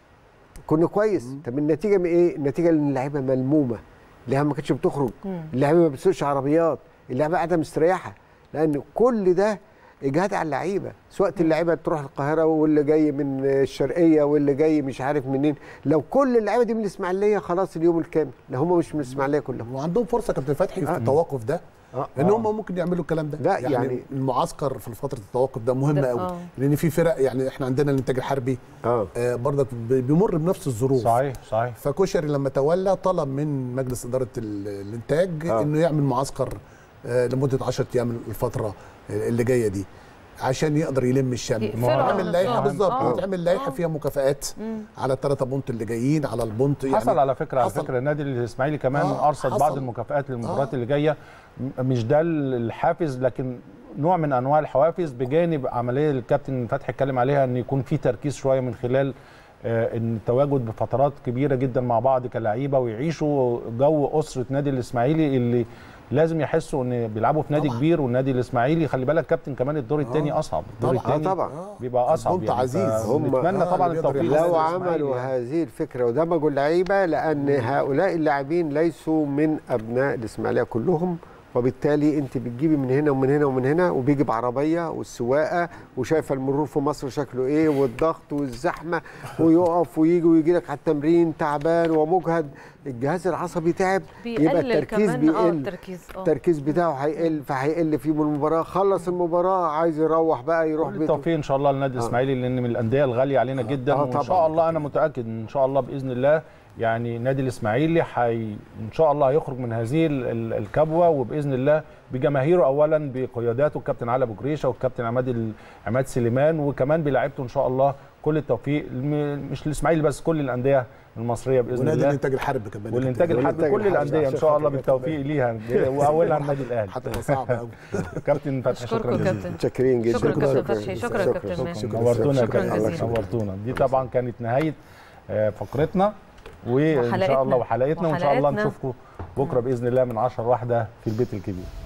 كنا كويس طب النتيجه من ايه النتيجه ان اللعيبه ملمومه اللعيبه ما كانتش بتخرج مم. اللعيبه ما بتسوقش عربيات اللعيبه قاعده مستريحه لان كل ده اجهاد على اللعيبه سواء اللعيبه تروح القاهره واللي جاي من الشرقيه واللي جاي مش عارف منين لو كل اللعيبه دي من الاسماعيليه خلاص اليوم الكامل لا هم مش من الاسماعيليه كلهم وعندهم فرصه كابتن فتحي في آه. التوقف ده آه. ان هم ممكن يعملوا الكلام ده لا، يعني, يعني- المعسكر في فتره التوقف ده مهم ده- قوي آه. لان في فرق يعني احنا عندنا الانتاج الحربي اه آه برضك بي- بيمر بنفس الظروف صحيح صحيح فكشري لما تولى طلب من مجلس اداره ال- الانتاج آه. انه يعمل معسكر آه لمده 10 ايام الفتره اللي جايه دي عشان يقدر يلم الشمل يقفلوا على عامل لائحه نفسهم. بالظبط آه. تعمل لائحه آه. فيها مكافآت مم. على الثلاثه بونت اللي جايين على البونت يعني حصل على فكره على حصل. فكره النادي الاسماعيلي كمان آه، ارصد بعض حصل. المكافآت للمباريات آه. اللي جايه م- مش ده الحافز لكن نوع من انواع الحوافز بجانب عمليه الكابتن فتحي اتكلم عليها ان يكون في تركيز شويه من خلال آه، ان التواجد بفترات كبيره جدا مع بعض كلعيبه ويعيشوا جو اسره نادي الاسماعيلي اللي لازم يحسوا ان بيلعبوا في نادي طبعاً. كبير والنادي الاسماعيلي خلي بالك كابتن كمان الدور الثاني اصعب الدور طبعاً. اه الثاني طبعا بيبقى اصعب البونت عزيز. هم- نتمنى آه، طبعا اللي بيقدر التوفيق يحسن لو للنادي الإسماعيلي عملوا يعني. هذه الفكره ودمجوا اللعيبه لان هؤلاء اللاعبين ليسوا من ابناء الاسماعيليه كلهم وبالتالي انت بتجيبي من هنا ومن هنا ومن هنا وبيجي بعربيه والسواقه وشايفه المرور في مصر شكله ايه والضغط والزحمه ويقف ويجي ويجي لك على التمرين تعبان ومجهد الجهاز العصبي تعب يبقى بيقلل التركيز كمان اه بيقل التركيز اه التركيز بتاعه هيقل فهيقل فيه من المباراه خلص المباراه عايز يروح بقى يروح كل بيته التوفيق ان شاء الله للنادي الاسماعيلي لان من الانديه الغاليه علينا جدا آه وان طبعاً. شاء الله انا متاكد ان شاء الله باذن الله يعني نادي الاسماعيلي حي ان شاء الله هيخرج من هذه ال- ال- الكبوه وباذن الله بجماهيره اولا بقياداته الكابتن علي ابو جريشه والكابتن عماد ال- عماد سليمان وكمان بلاعيبته ان شاء الله كل التوفيق الم- مش الاسماعيلي بس كل الانديه المصريه باذن ونادي الله الانتاج الحربي كمان والانتاج الحربي والإنتاج كل الحربي الانديه ان شاء الله عشان بالتوفيق ليها واولها النادي الاهلي هتبقى صعبه قوي كابتن فتحي شكرا اشكركم جزيلا كابتن متشكرين جدا شكرا كابتن فتحي شكرا كابتن ماهر نورتونا يا شكراً كابتن. جزيلاً. نورتونا دي طبعا كانت نهايه آه، فقرتنا وان وحلقتنا. شاء الله وحلقتنا وان شاء الله وحلقتنا. نشوفكم بكره باذن الله من 10 واحده في البيت الكبير